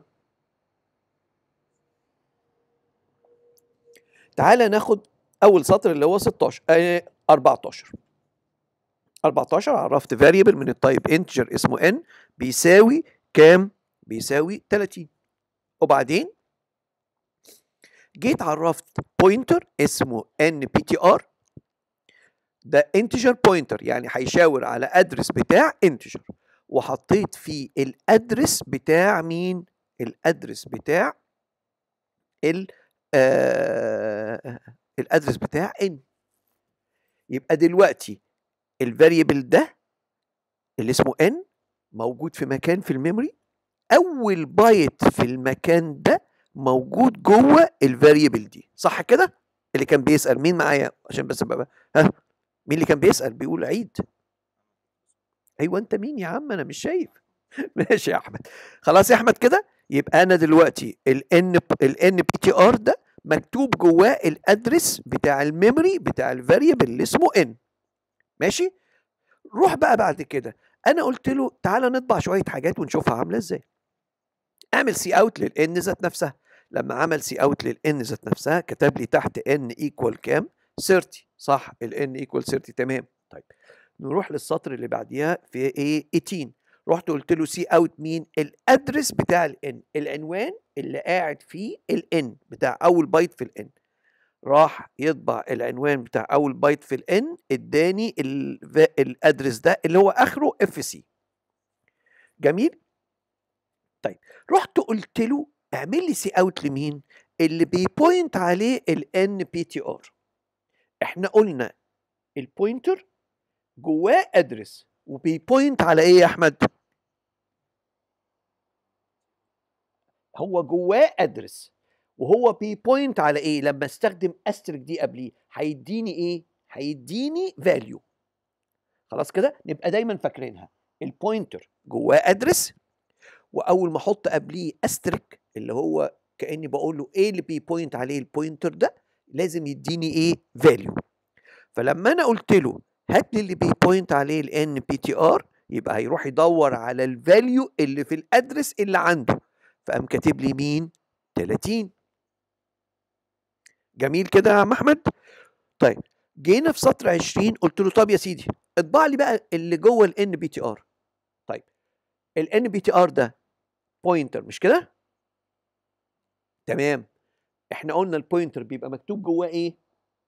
تعالى ناخد اول سطر اللي هو 16 آه 14 14 عرفت فاريبل من التايب انتجر اسمه n بيساوي كام بيساوي 30 وبعدين جيت عرفت بوينتر اسمه ان بي تي ار ده انتجر بوينتر يعني هيشاور على ادرس بتاع انتجر وحطيت فيه الادرس بتاع مين الادرس بتاع ال آه الادرس بتاع ان يبقى دلوقتي الفاريبل ده اللي اسمه ان موجود في مكان في الميموري اول بايت في المكان ده موجود جوه الفاريبل دي صح كده اللي كان بيسال مين معايا عشان بس بقى ها مين اللي كان بيسال بيقول عيد ايوه انت مين يا عم انا مش شايف ماشي يا احمد خلاص يا احمد كده يبقى انا دلوقتي الان الان بي تي ار ده مكتوب جواه الادرس بتاع الميموري بتاع الفاريبل اللي اسمه ان ماشي روح بقى بعد كده انا قلت له تعالى نطبع شويه حاجات ونشوفها عامله ازاي اعمل سي اوت للان ذات نفسها لما عمل سي اوت للان ذات نفسها كتب لي تحت ان ايكوال كام 30 صح الان ايكوال 30 تمام طيب نروح للسطر اللي بعديها في ايه 18 رحت قلت له سي اوت مين الادرس بتاع الان العنوان اللي قاعد فيه الان بتاع اول بايت في الان راح يطبع العنوان بتاع اول بايت في الان اداني الادرس ده اللي هو اخره اف سي جميل طيب رحت قلت له اعمل لي سي اوت لمين اللي بيبوينت عليه الان بي تي ار احنا قلنا البوينتر جواه ادرس وبيبوينت على ايه يا احمد هو جواه ادرس وهو بيبوينت على ايه لما استخدم استرك دي قبليه هيديني ايه هيديني فاليو خلاص كده نبقى دايما فاكرينها البوينتر جواه ادرس واول ما احط قبليه استرك اللي هو كاني بقول له ايه اللي بيبوينت عليه البوينتر ده لازم يديني ايه فاليو فلما انا قلت له هات لي اللي بيبوينت عليه الان بي تي ار يبقى هيروح يدور على الفاليو اللي في الادرس اللي عنده فقام كاتب لي مين 30 جميل كده يا عم احمد طيب جينا في سطر 20 قلت له طب يا سيدي اطبع لي بقى اللي جوه الان بي تي ار طيب الان بي تي ار ده بوينتر مش كده تمام احنا قلنا البوينتر بيبقى مكتوب جواه ايه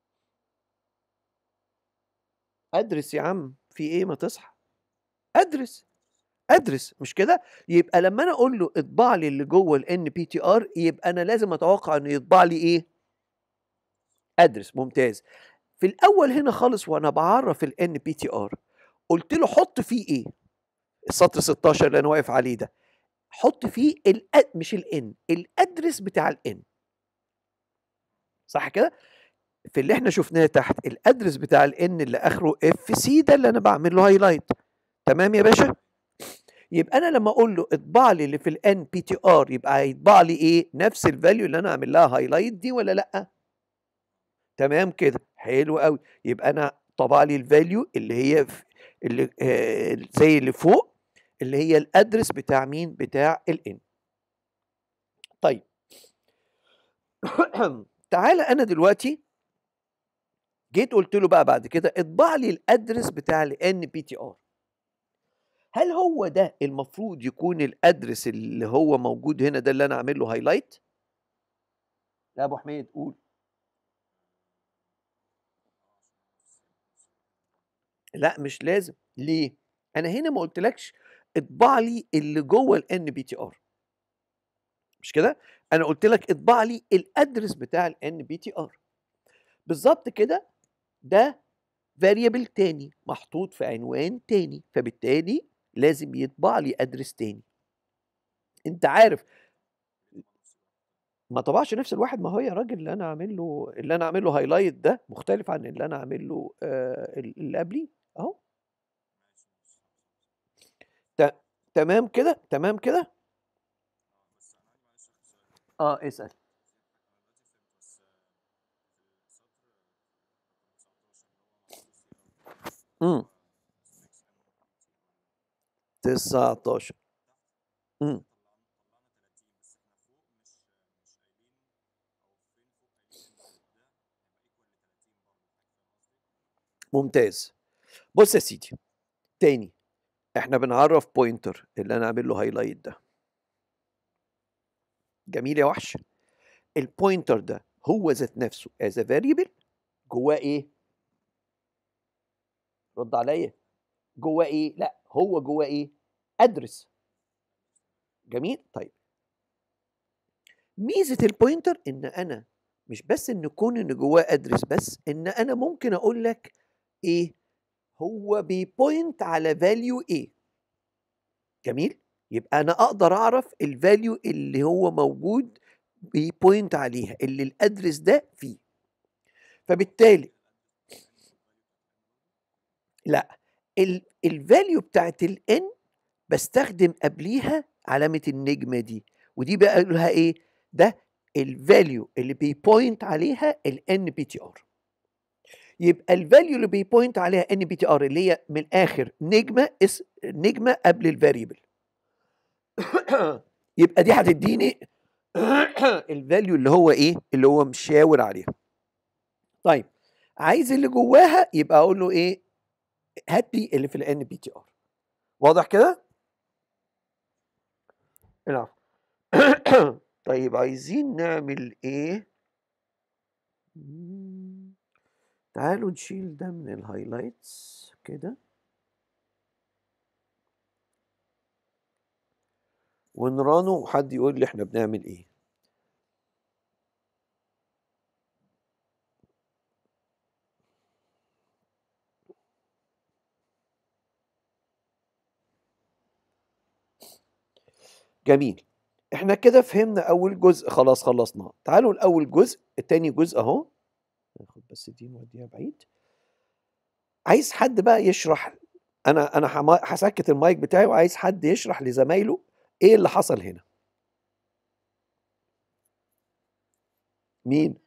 ادرس يا عم في ايه ما تصحى ادرس ادرس مش كده يبقى لما انا اقول له اطبع لي اللي جوه الان بي تي ار يبقى انا لازم اتوقع انه يطبع لي ايه ادرس ممتاز في الاول هنا خالص وانا بعرف الان بي تي ار قلت له حط فيه ايه السطر 16 اللي انا واقف عليه ده حط فيه الأد... مش الان الادرس بتاع الان صح كده في اللي احنا شفناه تحت الادرس بتاع الان اللي اخره اف سي ده اللي انا بعمل له هايلايت تمام يا باشا يبقى انا لما اقول له اطبع لي اللي في الان بي تي ار يبقى هيطبع لي ايه نفس الفاليو اللي انا عامل لها هايلايت دي ولا لا تمام كده حلو قوي يبقى انا طبع لي الفاليو اللي هي في اللي آه زي اللي فوق اللي هي الادرس بتاع مين بتاع الان طيب تعالى انا دلوقتي جيت قلت له بقى بعد كده اطبع لي الادرس بتاع الان بي تي ار هل هو ده المفروض يكون الادرس اللي هو موجود هنا ده اللي انا عامل له هايلايت لا ابو حميد قول لا مش لازم ليه انا هنا ما قلتلكش اطبع لي اللي جوه الان بي تي ار مش كده انا قلت لك اطبع لي الادرس بتاع الان بي تي ار بالظبط كده ده فاريبل تاني محطوط في عنوان تاني فبالتالي لازم يطبع لي ادرس تاني انت عارف ما طبعش نفس الواحد ما هو يا راجل اللي انا عامل له اللي انا عامل له هايلايت ده مختلف عن اللي انا عامل له آه اللي قبليه اهو تمام كده تمام كده اه اسال امم 19 امم ممتاز بص يا سيدي تاني احنا بنعرف بوينتر اللي انا عامل له هايلايت ده جميل يا وحش البوينتر ده هو ذات نفسه از فاريبل جواه ايه رد عليا جواه ايه لا هو جواه ايه ادرس جميل طيب ميزه البوينتر ان انا مش بس ان كون ان جواه ادرس بس ان انا ممكن اقول لك ايه هو بيبوينت على فاليو ايه جميل يبقى انا اقدر اعرف الفاليو اللي هو موجود بيبوينت عليها اللي الادرس ده فيه فبالتالي لا الفاليو بتاعت الان بستخدم قبليها علامه النجمه دي ودي بقى لها ايه ده الفاليو اللي بيبوينت عليها الان بي تي ار يبقى الفاليو اللي بيبوينت عليها ان بي تي ار اللي هي من الاخر نجمه اس نجمه قبل الفاريبل يبقى دي هتديني الفاليو اللي هو ايه اللي هو مشاور عليها طيب عايز اللي جواها يبقى اقول له ايه هات لي اللي في الان بي تي ار واضح كده العفو طيب عايزين نعمل ايه تعالوا نشيل ده من الهايلايتس كده ونرانه وحد يقول لي احنا بنعمل ايه جميل احنا كده فهمنا اول جزء خلاص خلصناه تعالوا الاول جزء التاني جزء اهو ناخد بس دي نوديها بعيد عايز حد بقى يشرح انا انا هسكت المايك بتاعي وعايز حد يشرح لزمايله ايه اللي حصل هنا مين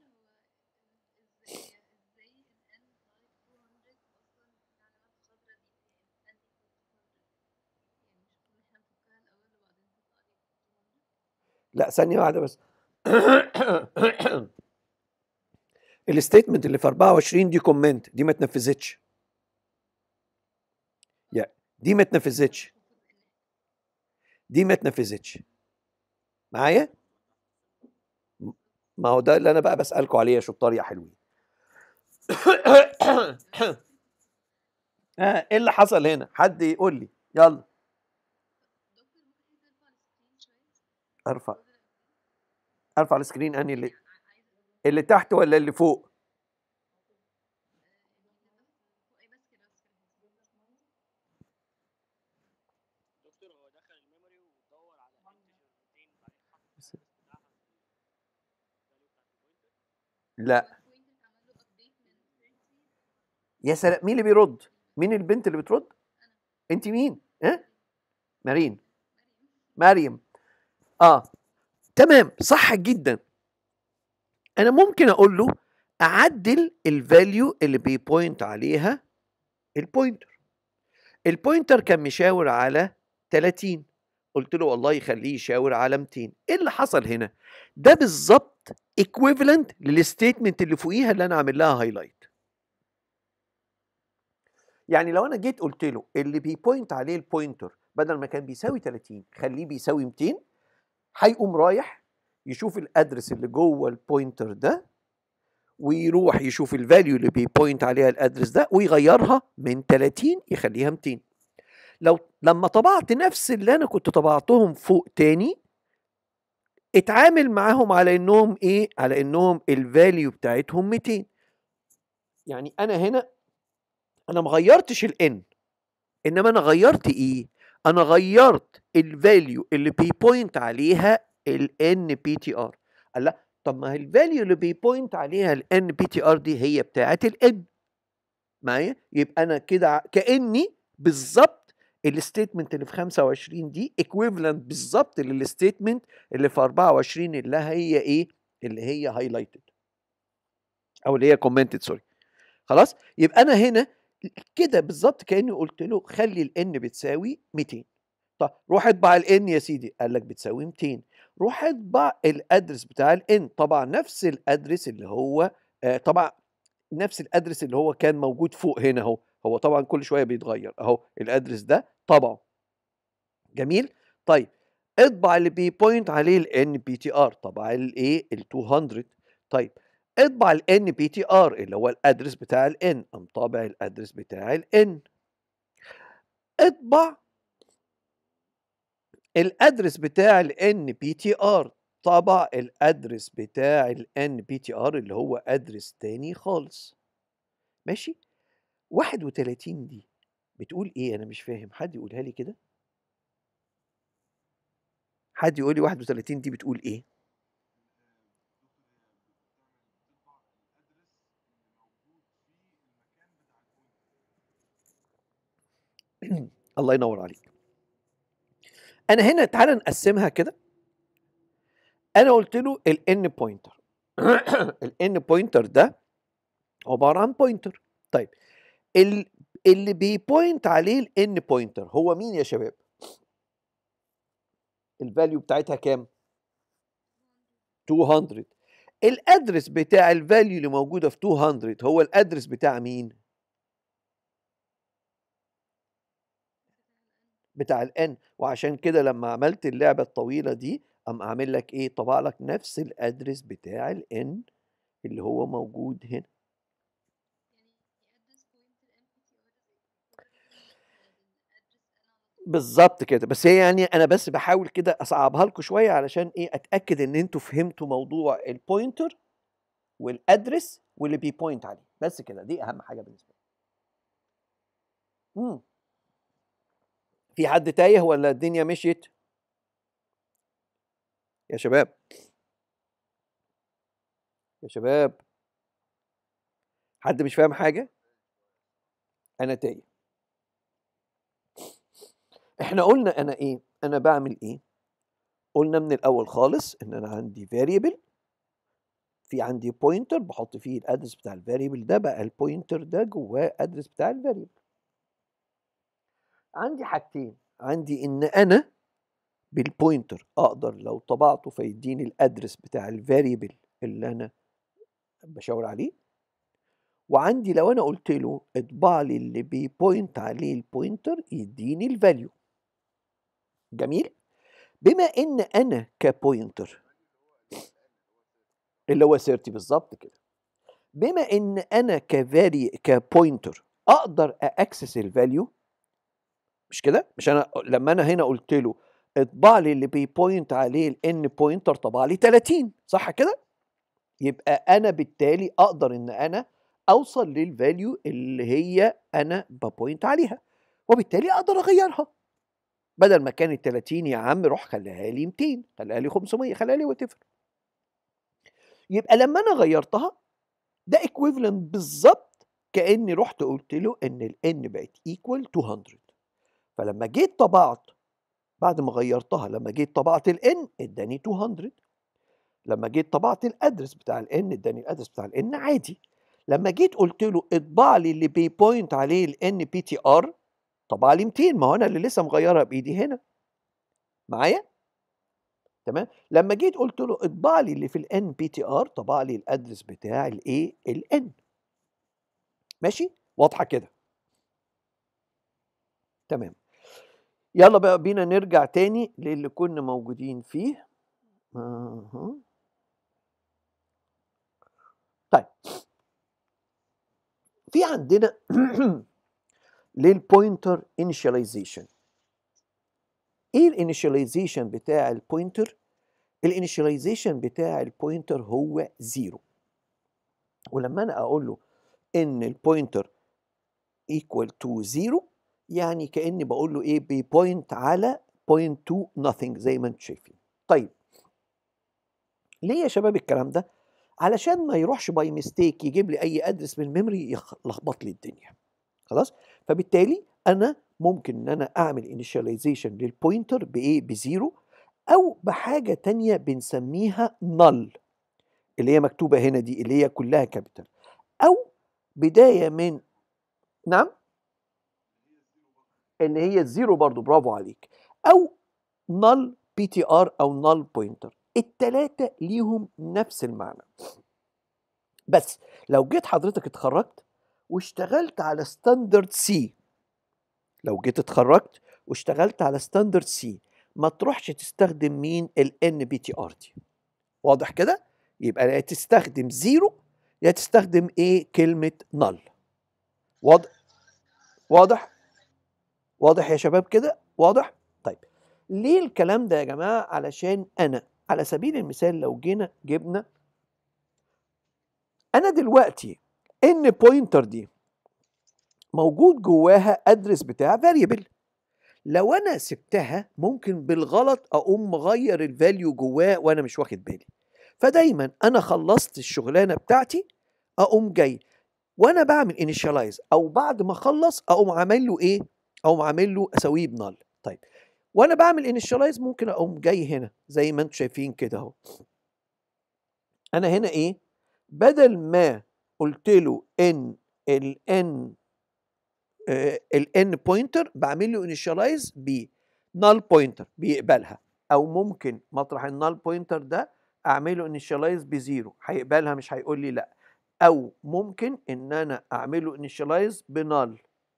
لا ثانية واحدة بس الستيتمنت اللي في 24 دي كومنت دي ما اتنفذتش يا دي ما اتنفذتش دي ما اتنفذتش معايا ما هو ده اللي انا بقى بسالكم عليه يا شطار يا حلوين ها ايه اللي حصل هنا حد يقول لي يلا ارفع ارفع السكرين اني اللي اللي تحت ولا اللي فوق لا يا سلام مين اللي بيرد مين البنت اللي بترد انت مين ها مارين مريم اه تمام صح جدا انا ممكن اقول له اعدل الفاليو اللي بيبوينت عليها البوينتر البوينتر كان مشاور على 30 قلت له والله خليه يشاور على 200 ايه اللي حصل هنا ده بالظبط ايكويفالنت للستيتمنت اللي فوقيها اللي انا عامل لها هايلايت يعني لو انا جيت قلت له اللي بيبوينت عليه البوينتر بدل ما كان بيساوي 30 خليه بيساوي 200 هيقوم رايح يشوف الادرس اللي جوه البوينتر ده ويروح يشوف الفاليو اللي بيبوينت عليها الادرس ده ويغيرها من 30 يخليها 200 لو لما طبعت نفس اللي انا كنت طبعتهم فوق تاني اتعامل معاهم على انهم ايه على انهم الفاليو بتاعتهم 200 يعني انا هنا انا ما غيرتش الان انما انا غيرت ايه انا غيرت الفاليو اللي بيبوينت عليها الان بي تي ار قال لا طب ما هي الفاليو اللي بيبوينت عليها الان بي تي ار دي هي بتاعه الان معايا يبقى انا كده كاني بالظبط الستيتمنت اللي في 25 دي ايكويفالنت بالظبط للستيتمنت اللي في 24 اللي هي ايه اللي هي هايلايتد او اللي هي كومنتد سوري خلاص يبقى انا هنا كده بالظبط كاني قلت له خلي الان بتساوي 200 طب روح اطبع الان يا سيدي قال لك بتساوي 200 روح اطبع الادرس بتاع الان طبعا نفس الادرس اللي هو آه طبعا نفس الادرس اللي هو كان موجود فوق هنا اهو هو طبعا كل شويه بيتغير اهو الادرس ده طبعه جميل طيب اطبع اللي بيبوينت عليه الان بي تي ار طبع الايه ال 200 طيب اطبع الان بي تي ار اللي هو الادرس بتاع الان ام طابع الادرس بتاع الان اطبع الادرس بتاع الان بي تي ار طبع الادرس بتاع الان بي تي ار اللي هو ادرس تاني خالص ماشي 31 دي بتقول ايه انا مش فاهم حد يقولها لي كده حد يقول لي 31 دي بتقول ايه الله ينور عليك انا هنا تعالى نقسمها كده انا قلت له الان بوينتر الان بوينتر ده عباره عن بوينتر طيب اللي بيبوينت عليه الان بوينتر هو مين يا شباب الفاليو بتاعتها كام 200 الادرس بتاع الفاليو اللي موجوده في 200 هو الادرس بتاع مين بتاع الان وعشان كده لما عملت اللعبه الطويله دي قام اعمل لك ايه طبع لك نفس الادرس بتاع الان اللي هو موجود هنا بالظبط كده بس هي يعني انا بس بحاول كده اصعبها لكم شويه علشان ايه اتاكد ان انتوا فهمتوا موضوع البوينتر والادرس واللي بيبوينت عليه بس كده دي اهم حاجه بالنسبه لي امم في حد تايه ولا الدنيا مشيت يا شباب يا شباب حد مش فاهم حاجه انا تايه احنا قلنا انا ايه انا بعمل ايه قلنا من الاول خالص ان انا عندي variable في عندي بوينتر بحط فيه الادرس بتاع الفاريبل ده بقى البوينتر ده جواه ادرس بتاع الفاريبل عندي حاجتين عندي ان انا بالبوينتر اقدر لو طبعته فيديني الادرس بتاع الفاريبل اللي انا بشاور عليه وعندي لو انا قلت له اطبع لي اللي بيبوينت عليه البوينتر يديني الفاليو جميل بما ان انا كبوينتر اللي هو 30 بالظبط كده بما ان انا كفاري كبوينتر اقدر اكسس الفاليو مش كده مش انا لما انا هنا قلت له اطبع لي اللي بيبوينت عليه الان بوينتر طبع لي 30 صح كده يبقى انا بالتالي اقدر ان انا اوصل للفاليو اللي هي انا ببوينت عليها وبالتالي اقدر اغيرها بدل ما كانت 30 يا عم روح خليها لي 200 خليها لي 500 خليها لي وات يبقى لما انا غيرتها ده ايكويفالنت بالظبط كاني رحت قلت له ان الان بقت ايكوال 200 فلما جيت طبعت بعد ما غيرتها لما جيت طبعت الان اداني 200 لما جيت طبعت الادرس بتاع الان اداني الادرس بتاع الان عادي لما جيت قلت له اطبع لي اللي بيبوينت عليه الان بي تي ار طبع لي 200 ما هو انا اللي لسه مغيرها بايدي هنا معايا تمام لما جيت قلت له اطبع لي اللي في الان بي تي ار طبع لي الادرس بتاع الايه الان ماشي واضحه كده تمام يلا بقى بينا نرجع تاني للي كنا موجودين فيه أه. طيب في عندنا للبوينتر انيشاليزيشن ايه الانيشاليزيشن بتاع البوينتر الانيشاليزيشن بتاع البوينتر هو زيرو ولما انا اقول له ان البوينتر equal to زيرو يعني كاني بقول له ايه بيبوينت على بوينت تو nothing زي ما انتم شايفين طيب ليه يا شباب الكلام ده علشان ما يروحش باي ميستيك يجيب لي اي ادرس من الميموري يلخبط لي الدنيا خلاص فبالتالي انا ممكن ان انا اعمل انيشاليزيشن للبوينتر بايه بزيرو او بحاجه تانية بنسميها نل اللي هي مكتوبه هنا دي اللي هي كلها كابيتال او بدايه من نعم ان هي الزيرو برضو برافو عليك او نل بي تي ار او نل بوينتر التلاتة ليهم نفس المعنى بس لو جيت حضرتك اتخرجت واشتغلت على ستاندرد سي لو جيت اتخرجت واشتغلت على ستاندرد سي ما تروحش تستخدم مين الان بي تي ار دي واضح كده يبقى يا تستخدم زيرو يا تستخدم ايه كلمه نل واضح واضح واضح يا شباب كده واضح طيب ليه الكلام ده يا جماعه علشان انا على سبيل المثال لو جينا جبنا انا دلوقتي ان بوينتر دي موجود جواها ادرس بتاع فاريبل لو انا سبتها ممكن بالغلط اقوم مغير الفاليو جواه وانا مش واخد بالي فدايما انا خلصت الشغلانه بتاعتي اقوم جاي وانا بعمل انيشاليز او بعد ما اخلص اقوم عامل له ايه اقوم عامل له اسويه بنال طيب وانا بعمل انيشاليز ممكن اقوم جاي هنا زي ما انتم شايفين كده اهو انا هنا ايه بدل ما قلت له ان الان الان بوينتر بعمل له انيشاليز ب نال بوينتر بيقبلها او ممكن مطرح النال بوينتر ده اعمله انيشاليز بزيرو هيقبلها مش هيقول لي لا او ممكن ان انا اعمله انيشاليز بنال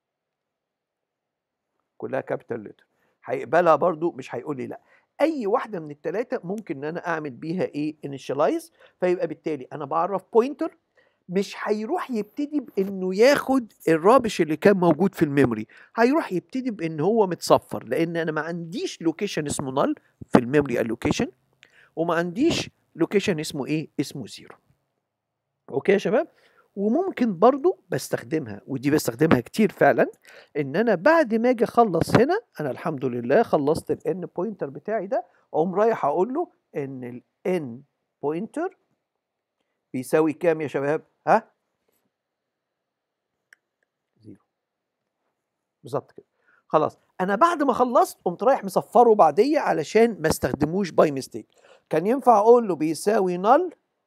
كلها كابيتال لتر هيقبلها برضو مش هيقول لي لا اي واحده من الثلاثه ممكن ان انا اعمل بيها ايه انيشاليز فيبقى بالتالي انا بعرف بوينتر مش هيروح يبتدي بانه ياخد الرابش اللي كان موجود في الميموري هيروح يبتدي بان هو متصفر لان انا ما عنديش لوكيشن اسمه نل في الميموري الوكيشن وما عنديش لوكيشن اسمه ايه اسمه زيرو اوكي يا شباب وممكن برضو بستخدمها ودي بستخدمها كتير فعلا ان انا بعد ما اجي اخلص هنا انا الحمد لله خلصت الان بوينتر بتاعي ده اقوم رايح اقول له ان الان بوينتر بيساوي كام يا شباب ها زيرو بالظبط كده خلاص انا بعد ما خلصت قمت رايح مصفره بعديه علشان ما استخدموش باي ميستيك كان ينفع اقول له بيساوي نل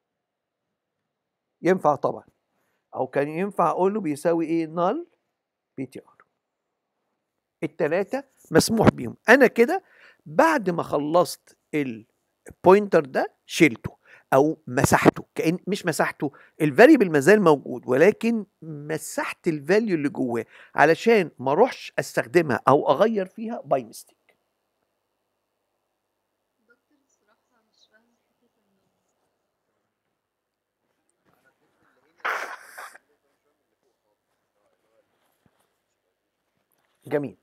ينفع طبعا او كان ينفع اقول له بيساوي ايه نل بي تي ار التلاتة مسموح بيهم انا كده بعد ما خلصت البوينتر ده شلته او مسحته كان مش مسحته الفاريبل مازال موجود ولكن مسحت الفاليو اللي جواه علشان ما اروحش استخدمها او اغير فيها باي ميستيك جميل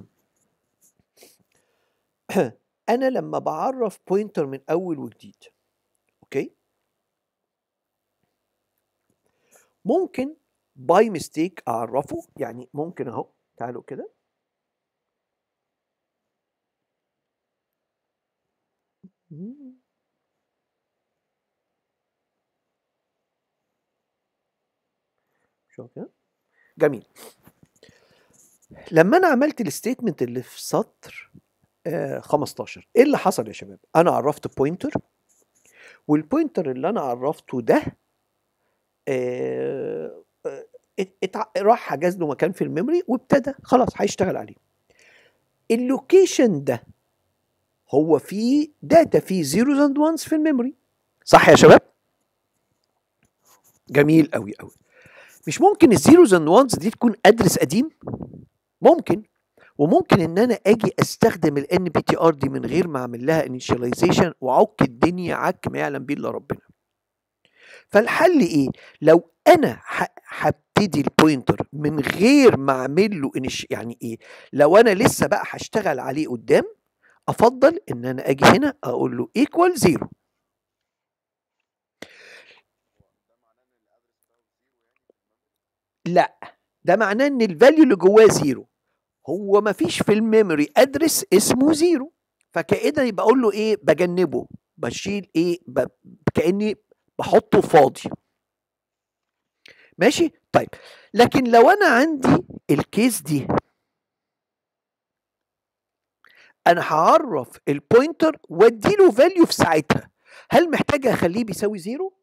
انا لما بعرف بوينتر من اول وجديد اوكي ممكن باي ميستيك اعرفه يعني ممكن اهو تعالوا كده شو كده جميل لما انا عملت الستيتمنت اللي في سطر آه 15 ايه اللي حصل يا شباب انا عرفت بوينتر والبوينتر اللي انا عرفته ده آه اتع... راح حجز له مكان في الميموري وابتدى خلاص هيشتغل عليه اللوكيشن ده هو فيه داتا فيه زيروز اند وانز في الميموري صح يا شباب جميل قوي قوي مش ممكن الزيروز اند وانز دي تكون ادرس قديم ممكن وممكن ان انا اجي استخدم الان بي تي ار دي من غير ما اعمل لها انيشاليزيشن واعك الدنيا عك ما يعلم به الا ربنا فالحل ايه لو انا هبتدي البوينتر من غير ما اعمل له يعني ايه لو انا لسه بقى هشتغل عليه قدام افضل ان انا اجي هنا اقول له ايكوال زيرو لا ده معناه ان الفاليو اللي جواه زيرو هو ما فيش في الميموري ادرس اسمه زيرو فكأنه يبقى اقول له ايه بجنبه بشيل ايه ب... كاني بحطه فاضي ماشي طيب لكن لو انا عندي الكيس دي انا هعرف البوينتر واديله فاليو في ساعتها هل محتاج اخليه بيساوي زيرو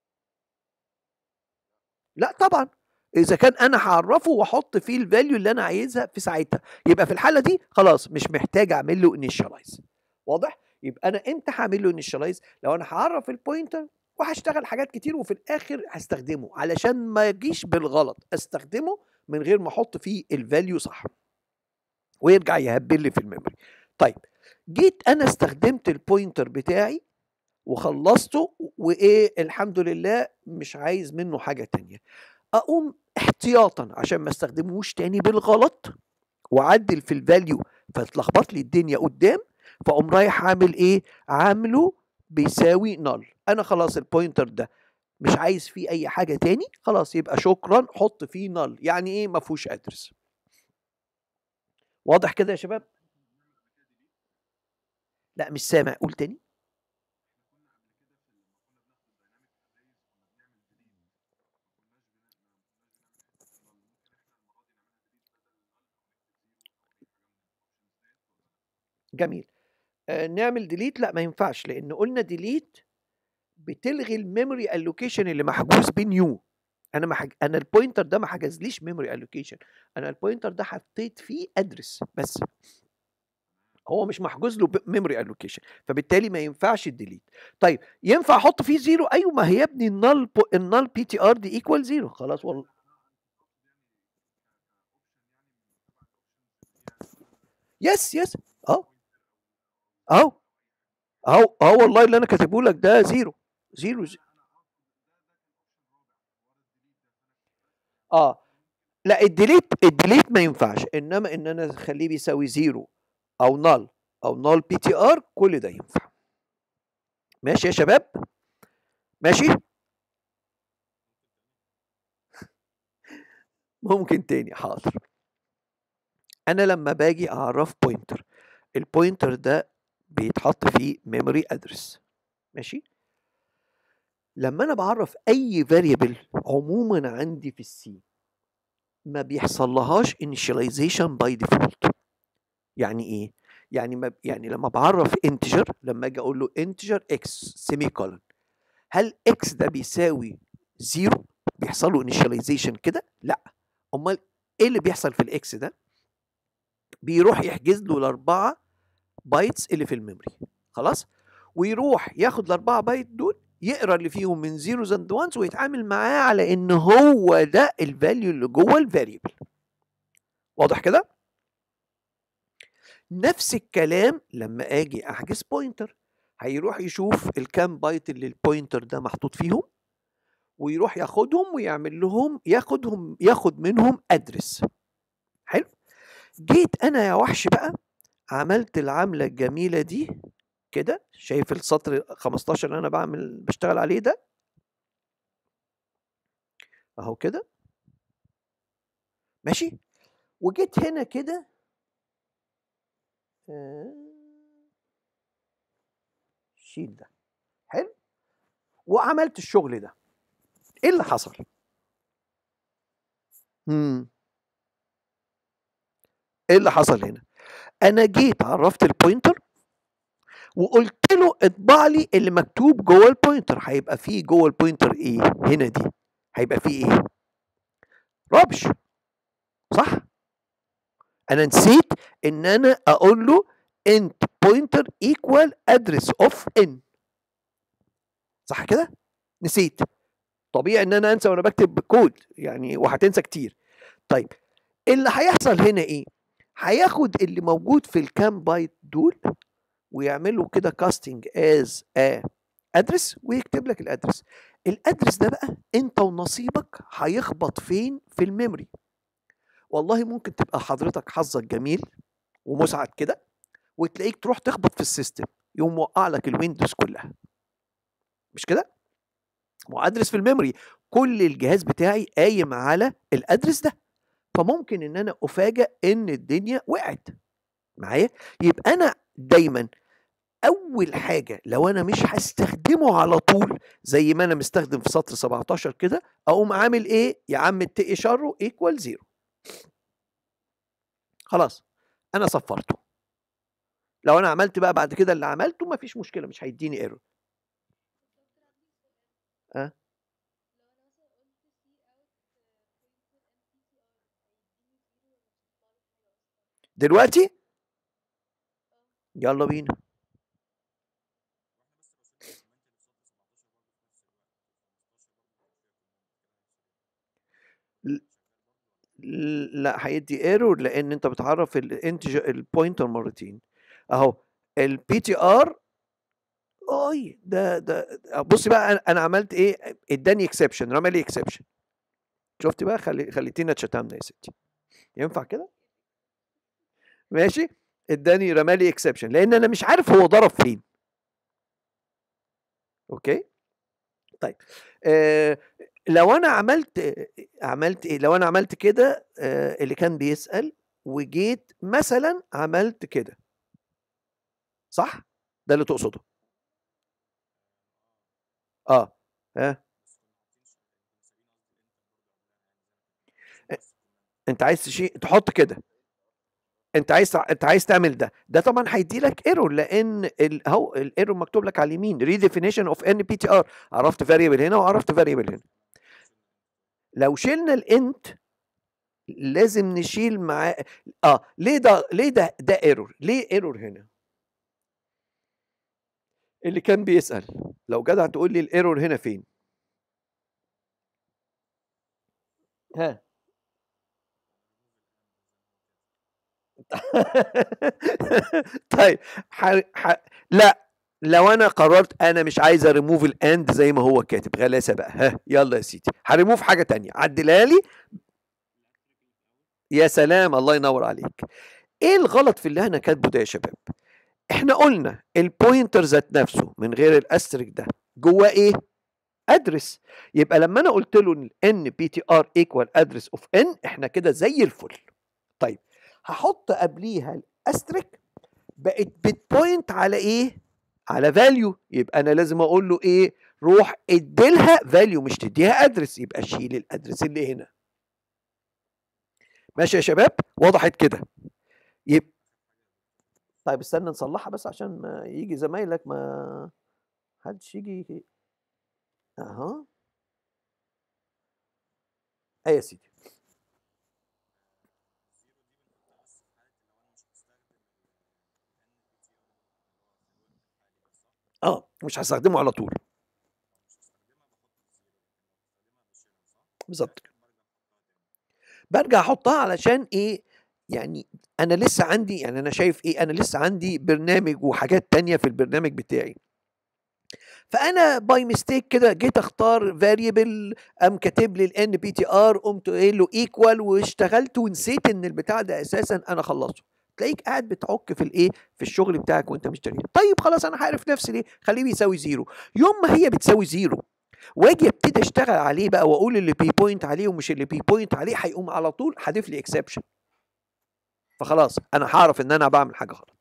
لا طبعا اذا كان انا هعرفه واحط فيه الفاليو اللي انا عايزها في ساعتها يبقى في الحاله دي خلاص مش محتاج اعمل له انيشاليز واضح يبقى انا امتى هعمل له انيشاليز لو انا هعرف البوينتر وهشتغل حاجات كتير وفي الاخر هستخدمه علشان ما يجيش بالغلط استخدمه من غير ما احط فيه الفاليو صح ويرجع يهبل لي في الميموري طيب جيت انا استخدمت البوينتر بتاعي وخلصته وايه الحمد لله مش عايز منه حاجه تانية اقوم احتياطا عشان ما استخدموش تاني بالغلط واعدل في الفاليو فتلخبط لي الدنيا قدام فاقوم رايح عامل ايه عامله بيساوي نل انا خلاص البوينتر ده مش عايز فيه اي حاجه تاني خلاص يبقى شكرا حط فيه نل يعني ايه ما فيهوش ادرس واضح كده يا شباب لا مش سامع قول تاني جميل آه نعمل ديليت لا ما ينفعش لان قلنا ديليت بتلغي الميموري الوكيشن اللي محجوز بنيو انا ما حج... انا البوينتر ده ما حجزليش ميموري الوكيشن انا البوينتر ده حطيت فيه ادرس بس هو مش محجوز له ميموري الوكيشن فبالتالي ما ينفعش الديليت طيب ينفع احط فيه زيرو ايوه ما هي يا ابني النال بو... النال بي تي ار دي ايكوال زيرو خلاص والله يس يس اه اهو اهو اهو والله اللي انا كاتبه لك ده زيرو زيرو, زيرو. اه لا الديليت الديليت ما ينفعش انما ان انا اخليه بيساوي زيرو او نال او نال بي تي ار كل ده ينفع ماشي يا شباب ماشي ممكن تاني حاضر انا لما باجي اعرف بوينتر البوينتر ده بيتحط فيه ميموري ادرس ماشي لما انا بعرف اي فاريبل عموما عندي في السي ما بيحصل لهاش initialization باي ديفولت يعني ايه يعني ما يعني لما بعرف انتجر لما اجي اقول له انتجر اكس سيمي كولن هل اكس ده بيساوي زيرو بيحصل له initialization كده لا امال ايه اللي بيحصل في الاكس ده بيروح يحجز له الاربعه بايتس اللي في الميموري خلاص ويروح ياخد الاربعه بايت دول يقرا اللي فيهم من زيروز اند وانز ويتعامل معاه على ان هو ده الفاليو اللي جوه الفاريبل واضح كده نفس الكلام لما اجي احجز بوينتر هيروح يشوف الكام بايت اللي البوينتر ده محطوط فيهم ويروح ياخدهم ويعمل لهم ياخدهم ياخد منهم ادرس حلو جيت انا يا وحش بقى عملت العمله الجميله دي كده شايف السطر 15 اللي انا بعمل بشتغل عليه ده اهو كده ماشي وجيت هنا كده آه، شيل ده حلو وعملت الشغل ده ايه اللي حصل امم ايه اللي حصل هنا انا جيت عرفت البوينتر وقلت له اطبع لي اللي مكتوب جوه البوينتر هيبقى فيه جوه البوينتر ايه هنا دي هيبقى فيه ايه ربش صح انا نسيت ان انا اقول له انت بوينتر ايكوال ادرس اوف ان صح كده نسيت طبيعي ان انا انسى وانا بكتب كود يعني وهتنسى كتير طيب اللي هيحصل هنا ايه هياخد اللي موجود في الكام بايت دول ويعملوا كده كاستنج از ا ادرس ويكتب لك الادرس الادرس ده بقى انت ونصيبك هيخبط فين في الميموري والله ممكن تبقى حضرتك حظك جميل ومسعد كده وتلاقيك تروح تخبط في السيستم يقوم موقع لك الويندوز كلها مش كده وادرس في الميموري كل الجهاز بتاعي قايم على الادرس ده فممكن ان انا افاجئ ان الدنيا وقعت معايا يبقى انا دايما اول حاجه لو انا مش هستخدمه على طول زي ما انا مستخدم في سطر 17 كده اقوم عامل ايه يا عم اتقي شره ايكوال زيرو خلاص انا صفرته لو انا عملت بقى بعد كده اللي عملته مفيش مشكله مش هيديني ايرور أه؟ دلوقتي يلا بينا لا هيدي ايرور لان انت بتعرف الانتجر البوينتر مرتين اهو البي تي ار اي ده ده بصي بقى انا عملت ايه اداني اكسبشن رمى لي اكسبشن شفتي بقى خلي خليتينا اتشتمنا يا ستي ينفع كده ماشي اداني رمى لي اكسبشن لان انا مش عارف هو ضرب فين اوكي طيب آه لو انا عملت عملت ايه لو انا عملت كده آه اللي كان بيسال وجيت مثلا عملت كده صح ده اللي تقصده اه ها انت عايز تشي... تحط كده انت عايز انت عايز تعمل ده ده طبعا هيدي لك ايرور لان ال... اهو الايرور مكتوب لك على اليمين ريديفينيشن اوف ان بي تي ار عرفت فاريبل هنا وعرفت فاريبل هنا لو شلنا الانت لازم نشيل معاه اه ليه ده ليه ده ده ايرور ليه ايرور هنا اللي كان بيسال لو جدع تقول لي الايرور هنا فين ها طيب ح... ح... لا لو انا قررت انا مش عايز اريموف الاند زي ما هو كاتب غلاسه بقى ها يلا يا سيدي هريموف حاجه تانية عدلها لي يا سلام الله ينور عليك ايه الغلط في اللي انا كاتبه ده يا شباب احنا قلنا البوينتر ذات نفسه من غير الاستريك ده جواه ايه ادرس يبقى لما انا قلت له ان بي تي ار ايكوال ادرس اوف ان احنا كده زي الفل طيب هحط قبليها الاستريك بقت بتبوينت على ايه على فاليو يبقى انا لازم اقول له ايه روح اديلها فاليو مش تديها ادرس يبقى شيل الادرس اللي هنا ماشي يا شباب وضحت كده يبقى طيب استنى نصلحها بس عشان ما يجي زمايلك ما حدش يجي اها ايه يا سيدي اه مش هستخدمه على طول بالظبط برجع احطها علشان ايه يعني انا لسه عندي يعني انا شايف ايه انا لسه عندي برنامج وحاجات تانية في البرنامج بتاعي فانا باي ميستيك كده جيت اختار فاريبل قام كاتب لي الان بي تي ار قمت قايل له ايكوال واشتغلت ونسيت ان البتاع ده اساسا انا خلصته تلاقيك قاعد بتعك في الايه في الشغل بتاعك وانت مشتري طيب خلاص انا عارف نفسي ليه خليه بيساوي زيرو يوم ما هي بتساوي زيرو واجي ابتدي اشتغل عليه بقى واقول اللي بي بوينت عليه ومش اللي بي بوينت عليه هيقوم على طول حادف لي اكسبشن فخلاص انا هعرف ان انا بعمل حاجه غلط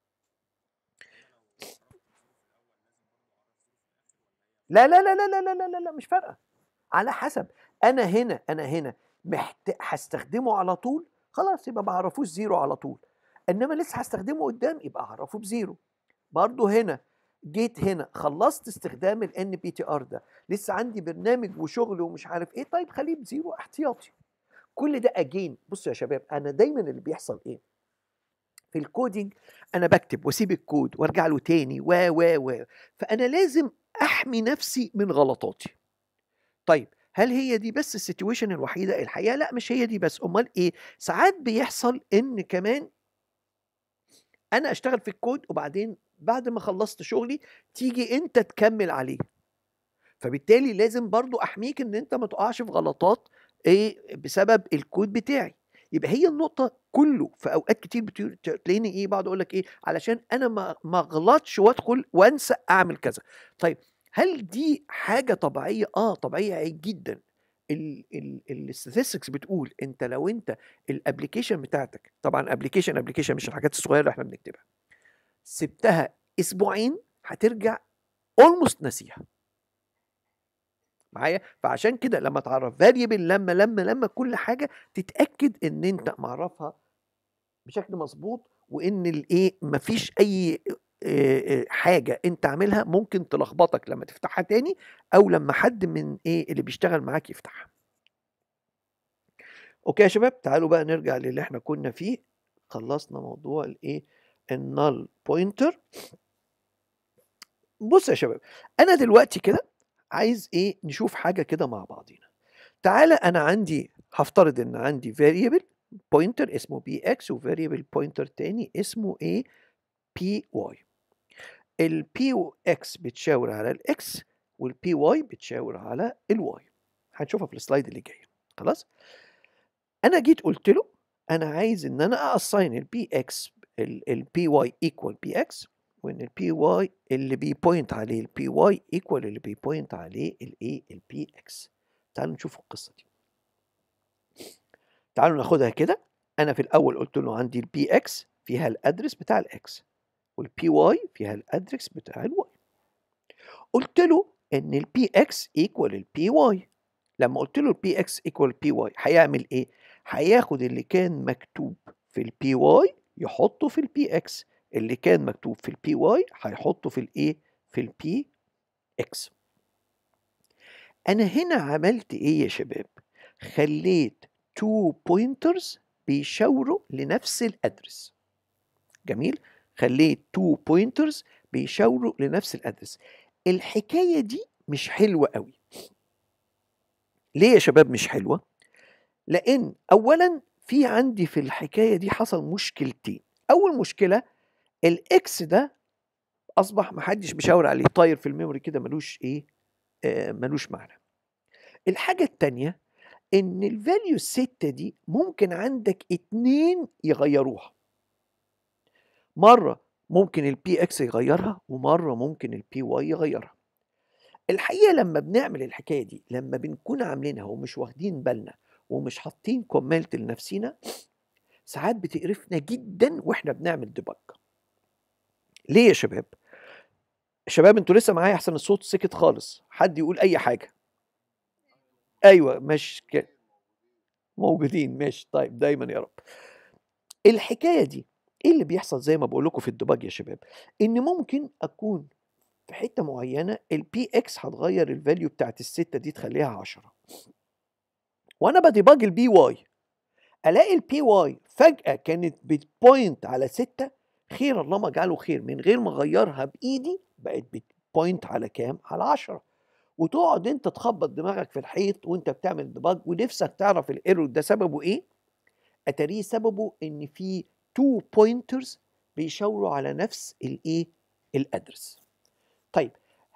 لا لا لا لا لا لا لا, لا مش فارقه على حسب انا هنا انا هنا محت... هستخدمه على طول خلاص يبقى ما اعرفوش زيرو على طول انما لسه هستخدمه قدام يبقى اعرفه بزيرو برضه هنا جيت هنا خلصت استخدام الان بي تي ار ده لسه عندي برنامج وشغل ومش عارف ايه طيب خليه بزيرو احتياطي كل ده اجين بصوا يا شباب انا دايما اللي بيحصل ايه في الكودينج انا بكتب واسيب الكود وارجع له تاني و و و فانا لازم احمي نفسي من غلطاتي طيب هل هي دي بس السيتويشن الوحيده الحقيقه لا مش هي دي بس امال ايه ساعات بيحصل ان كمان انا اشتغل في الكود وبعدين بعد ما خلصت شغلي تيجي انت تكمل عليه فبالتالي لازم برضو احميك ان انت ما تقعش في غلطات ايه بسبب الكود بتاعي يبقى هي النقطه كله في اوقات كتير تلاقيني ايه بقعد اقول لك ايه علشان انا ما ما اغلطش وادخل وانسى اعمل كذا طيب هل دي حاجه طبيعيه اه طبيعيه جدا الستاتستكس بتقول انت لو انت الابلكيشن بتاعتك طبعا ابلكيشن ابلكيشن مش الحاجات الصغيره اللي احنا بنكتبها سبتها اسبوعين هترجع اولموست ناسيها معايا فعشان كده لما تعرف فاريبل لما لما لما كل حاجه تتاكد ان انت معرفها بشكل مظبوط وان الايه مفيش اي حاجه انت عاملها ممكن تلخبطك لما تفتحها تاني او لما حد من ايه اللي بيشتغل معاك يفتحها اوكي يا شباب تعالوا بقى نرجع للي احنا كنا فيه خلصنا موضوع الايه النال بوينتر بص يا شباب انا دلوقتي كده عايز ايه نشوف حاجه كده مع بعضينا تعالى انا عندي هفترض ان عندي variable pointer اسمه بي اكس وفاريبل بوينتر تاني اسمه ايه بي واي البي اكس بتشاور على الاكس والبي واي بتشاور على الواي هنشوفها في السلايد اللي جايه خلاص انا جيت قلت له انا عايز ان انا اساين البي اكس البي واي ايكوال بي اكس وان البي واي اللي بيبوينت عليه البي واي ايكوال اللي بيبوينت عليه الايه البي اكس تعالوا نشوف القصه دي تعالوا ناخدها كده انا في الاول قلت له عندي البي اكس فيها الادرس بتاع الاكس والبي واي فيها الادرس بتاع الواي قلت له ان البي اكس ايكوال البي واي لما قلت له البي اكس ايكوال البي واي هيعمل ايه هياخد اللي كان مكتوب في البي واي يحطه في البي اكس اللي كان مكتوب في البي واي هيحطه في الايه في البي اكس انا هنا عملت ايه يا شباب خليت تو بوينترز بيشاوروا لنفس الادرس جميل خليت تو بوينترز بيشاوروا لنفس الادرس الحكايه دي مش حلوه قوي ليه يا شباب مش حلوه لان اولا في عندي في الحكايه دي حصل مشكلتين اول مشكله الاكس ده اصبح محدش بيشاور عليه طاير في الميموري كده ملوش ايه آه ملوش معنى الحاجه التانية ان الفاليو الستة دي ممكن عندك اتنين يغيروها مرة ممكن البي اكس يغيرها ومرة ممكن البي واي يغيرها الحقيقة لما بنعمل الحكاية دي لما بنكون عاملينها ومش واخدين بالنا ومش حاطين كومنت لنفسينا ساعات بتقرفنا جدا واحنا بنعمل ديبج ليه يا شباب شباب انتوا لسه معايا احسن الصوت سكت خالص حد يقول اي حاجه ايوه مش ك... موجودين ماشي طيب دايما يا رب الحكايه دي ايه اللي بيحصل زي ما بقول لكم في الديباج يا شباب ان ممكن اكون في حته معينه البي اكس هتغير الفاليو بتاعت السته دي تخليها 10 وانا بديباج البي واي الاقي البي واي فجاه كانت بتبوينت على 6 خير الله ما جعله خير من غير ما اغيرها بايدي بقت بتبوينت على كام على 10 وتقعد انت تخبط دماغك في الحيط وانت بتعمل ديباج ونفسك تعرف الايرور ده سببه ايه اتاريه سببه ان في تو بوينترز بيشاوروا على نفس الايه الادرس طيب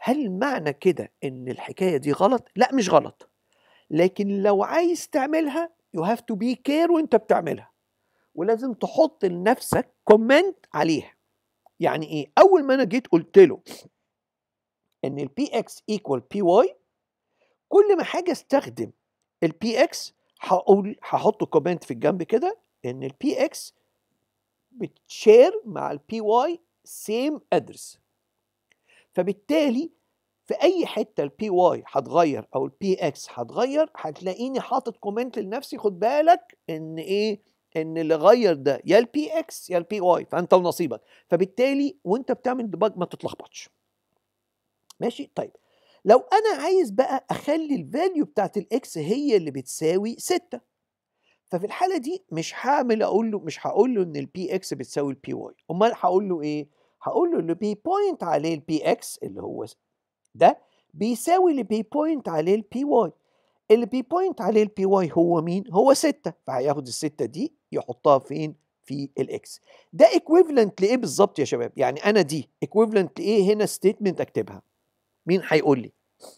هل معنى كده ان الحكايه دي غلط لا مش غلط لكن لو عايز تعملها you have to be care وانت بتعملها ولازم تحط لنفسك كومنت عليها يعني ايه اول ما انا جيت قلت له ان البي اكس ايكوال بي واي كل ما حاجه استخدم البي اكس هقول هحط كومنت في الجنب كده ان البي اكس بتشير مع البي واي سيم ادرس فبالتالي في اي حته البي واي هتغير او البي اكس هتغير هتلاقيني حاطط كومنت لنفسي خد بالك ان ايه ان اللي غير ده يا البي اكس يا البي واي فانت ونصيبك فبالتالي وانت بتعمل ديباج ما تتلخبطش ماشي طيب لو انا عايز بقى اخلي الفاليو بتاعت الاكس هي اللي بتساوي 6 ففي الحاله دي مش هعمل اقول له مش هقول له ان البي اكس بتساوي البي واي امال هقول له ايه هقول له اللي بيبوينت عليه البي اكس اللي هو ده بيساوي اللي بيبوينت عليه البي واي اللي بيبوينت عليه البي واي هو مين هو 6 فهياخد الستة دي يحطها فين في الاكس ده ايكويفالنت لايه بالظبط يا شباب يعني انا دي ايكويفالنت لايه هنا ستيتمنت اكتبها مين هيقول لي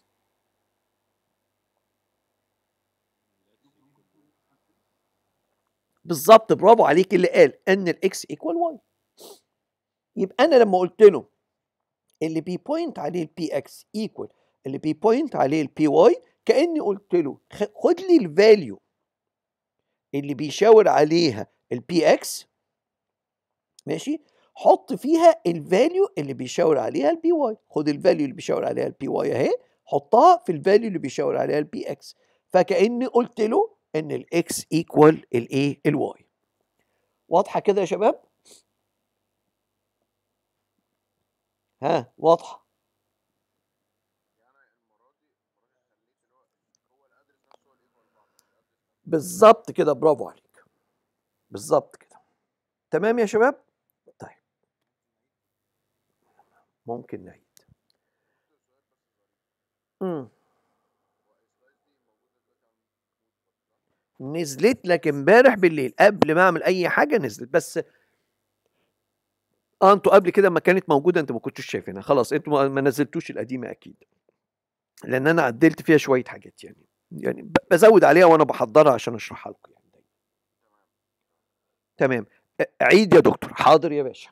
بالظبط برافو عليك اللي قال ان الاكس ايكوال واي يبقى انا لما قلت له اللي بيبوينت عليه البي اكس ايكوال اللي بيبوينت عليه البي واي كاني قلت له خد لي الفاليو اللي بيشاور عليها البي اكس ماشي حط فيها الفاليو اللي بيشاور عليها البي واي خد الفاليو اللي بيشاور عليها البي واي اهي حطها في الفاليو اللي بيشاور عليها البي اكس فكاني قلت له ان الاكس ايكوال الايه الواي واضحه كده يا شباب ها واضحه بالظبط كده برافو عليك بالظبط كده تمام يا شباب طيب ممكن نعيد امم نزلت لك امبارح بالليل قبل ما اعمل اي حاجه نزلت بس اه انتوا قبل كده ما كانت موجوده انتوا ما كنتوش شايفينها خلاص انتوا ما نزلتوش القديمه اكيد لان انا عدلت فيها شويه حاجات يعني يعني بزود عليها وانا بحضرها عشان اشرحها لكم يعني تمام عيد يا دكتور حاضر يا باشا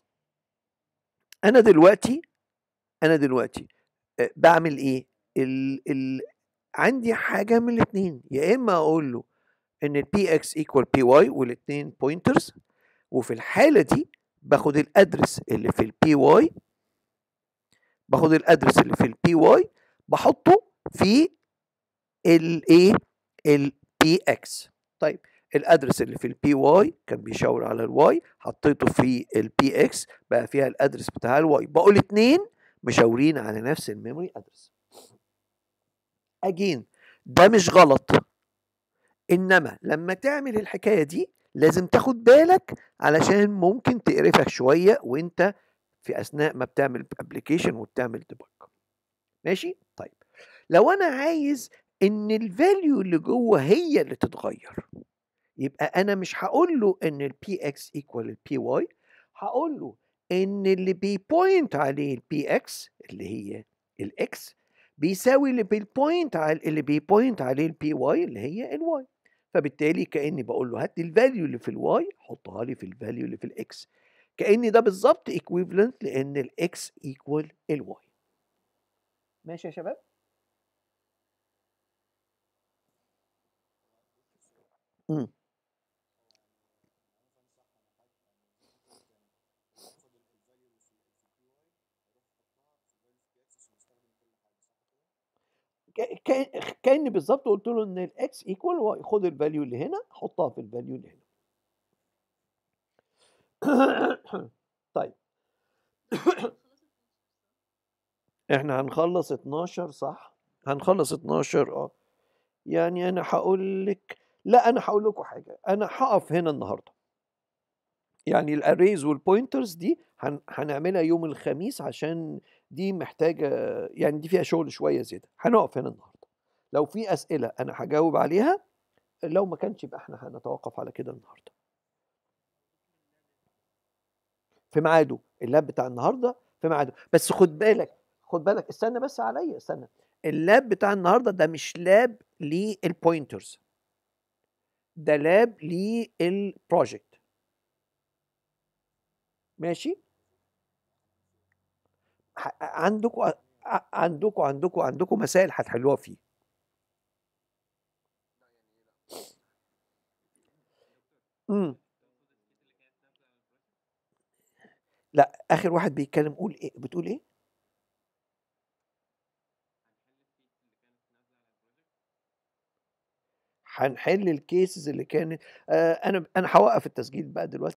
انا دلوقتي انا دلوقتي بعمل ايه ال ال عندي حاجه من الاثنين يا اما اقول له ان البي اكس ايكوال بي واي والاثنين بوينترز وفي الحاله دي باخد الادرس اللي في البي واي باخد الادرس اللي في البي واي بحطه في الايه البي اكس طيب الادرس اللي في البي واي كان بيشاور على الواي حطيته في البي اكس بقى فيها الادرس بتاع الواي بقوا الاثنين مشاورين على نفس الميموري ادرس اجين ده مش غلط انما لما تعمل الحكايه دي لازم تاخد بالك علشان ممكن تقرفك شويه وانت في اثناء ما بتعمل ابلكيشن وبتعمل ديباج ماشي طيب لو انا عايز ان الفاليو اللي جوه هي اللي تتغير يبقى انا مش هقول له ان البي اكس ايكوال البي واي هقول له ان اللي بيبوينت عليه البي اكس اللي هي الاكس بيساوي اللي بيبوينت على اللي بيبوينت عليه البي واي اللي هي الواي فبالتالي كاني بقول له هات لي الفاليو اللي في الواي حطها لي في الفاليو اللي في الاكس كاني ده بالظبط ايكويفالنت لان الاكس ايكوال الواي ماشي يا شباب امم كاني بالظبط قلت له ان الاكس ايكوال واي خد الفاليو اللي هنا حطها في الفاليو اللي هنا طيب احنا هنخلص 12 صح هنخلص 12 اه يعني انا هقول لك لا انا هقول لكم حاجه انا هقف هنا النهارده يعني الاريز والبوينترز دي هن... هنعملها يوم الخميس عشان دي محتاجه يعني دي فيها شغل شويه زياده هنقف هنا النهارده لو في اسئله انا هجاوب عليها لو ما كانش يبقى احنا هنتوقف على كده النهارده في ميعاده اللاب بتاع النهارده في ميعاده بس خد بالك خد بالك استنى بس عليا استنى اللاب بتاع النهارده ده مش لاب للبوينترز ده لاب للبروجكت ماشي عندكم عندكم عندكم عندكم مسائل هتحلوها فيه امم لا اخر واحد بيتكلم قول ايه بتقول ايه هنحل الكيسز اللي كانت آه انا انا هوقف التسجيل بقى دلوقتي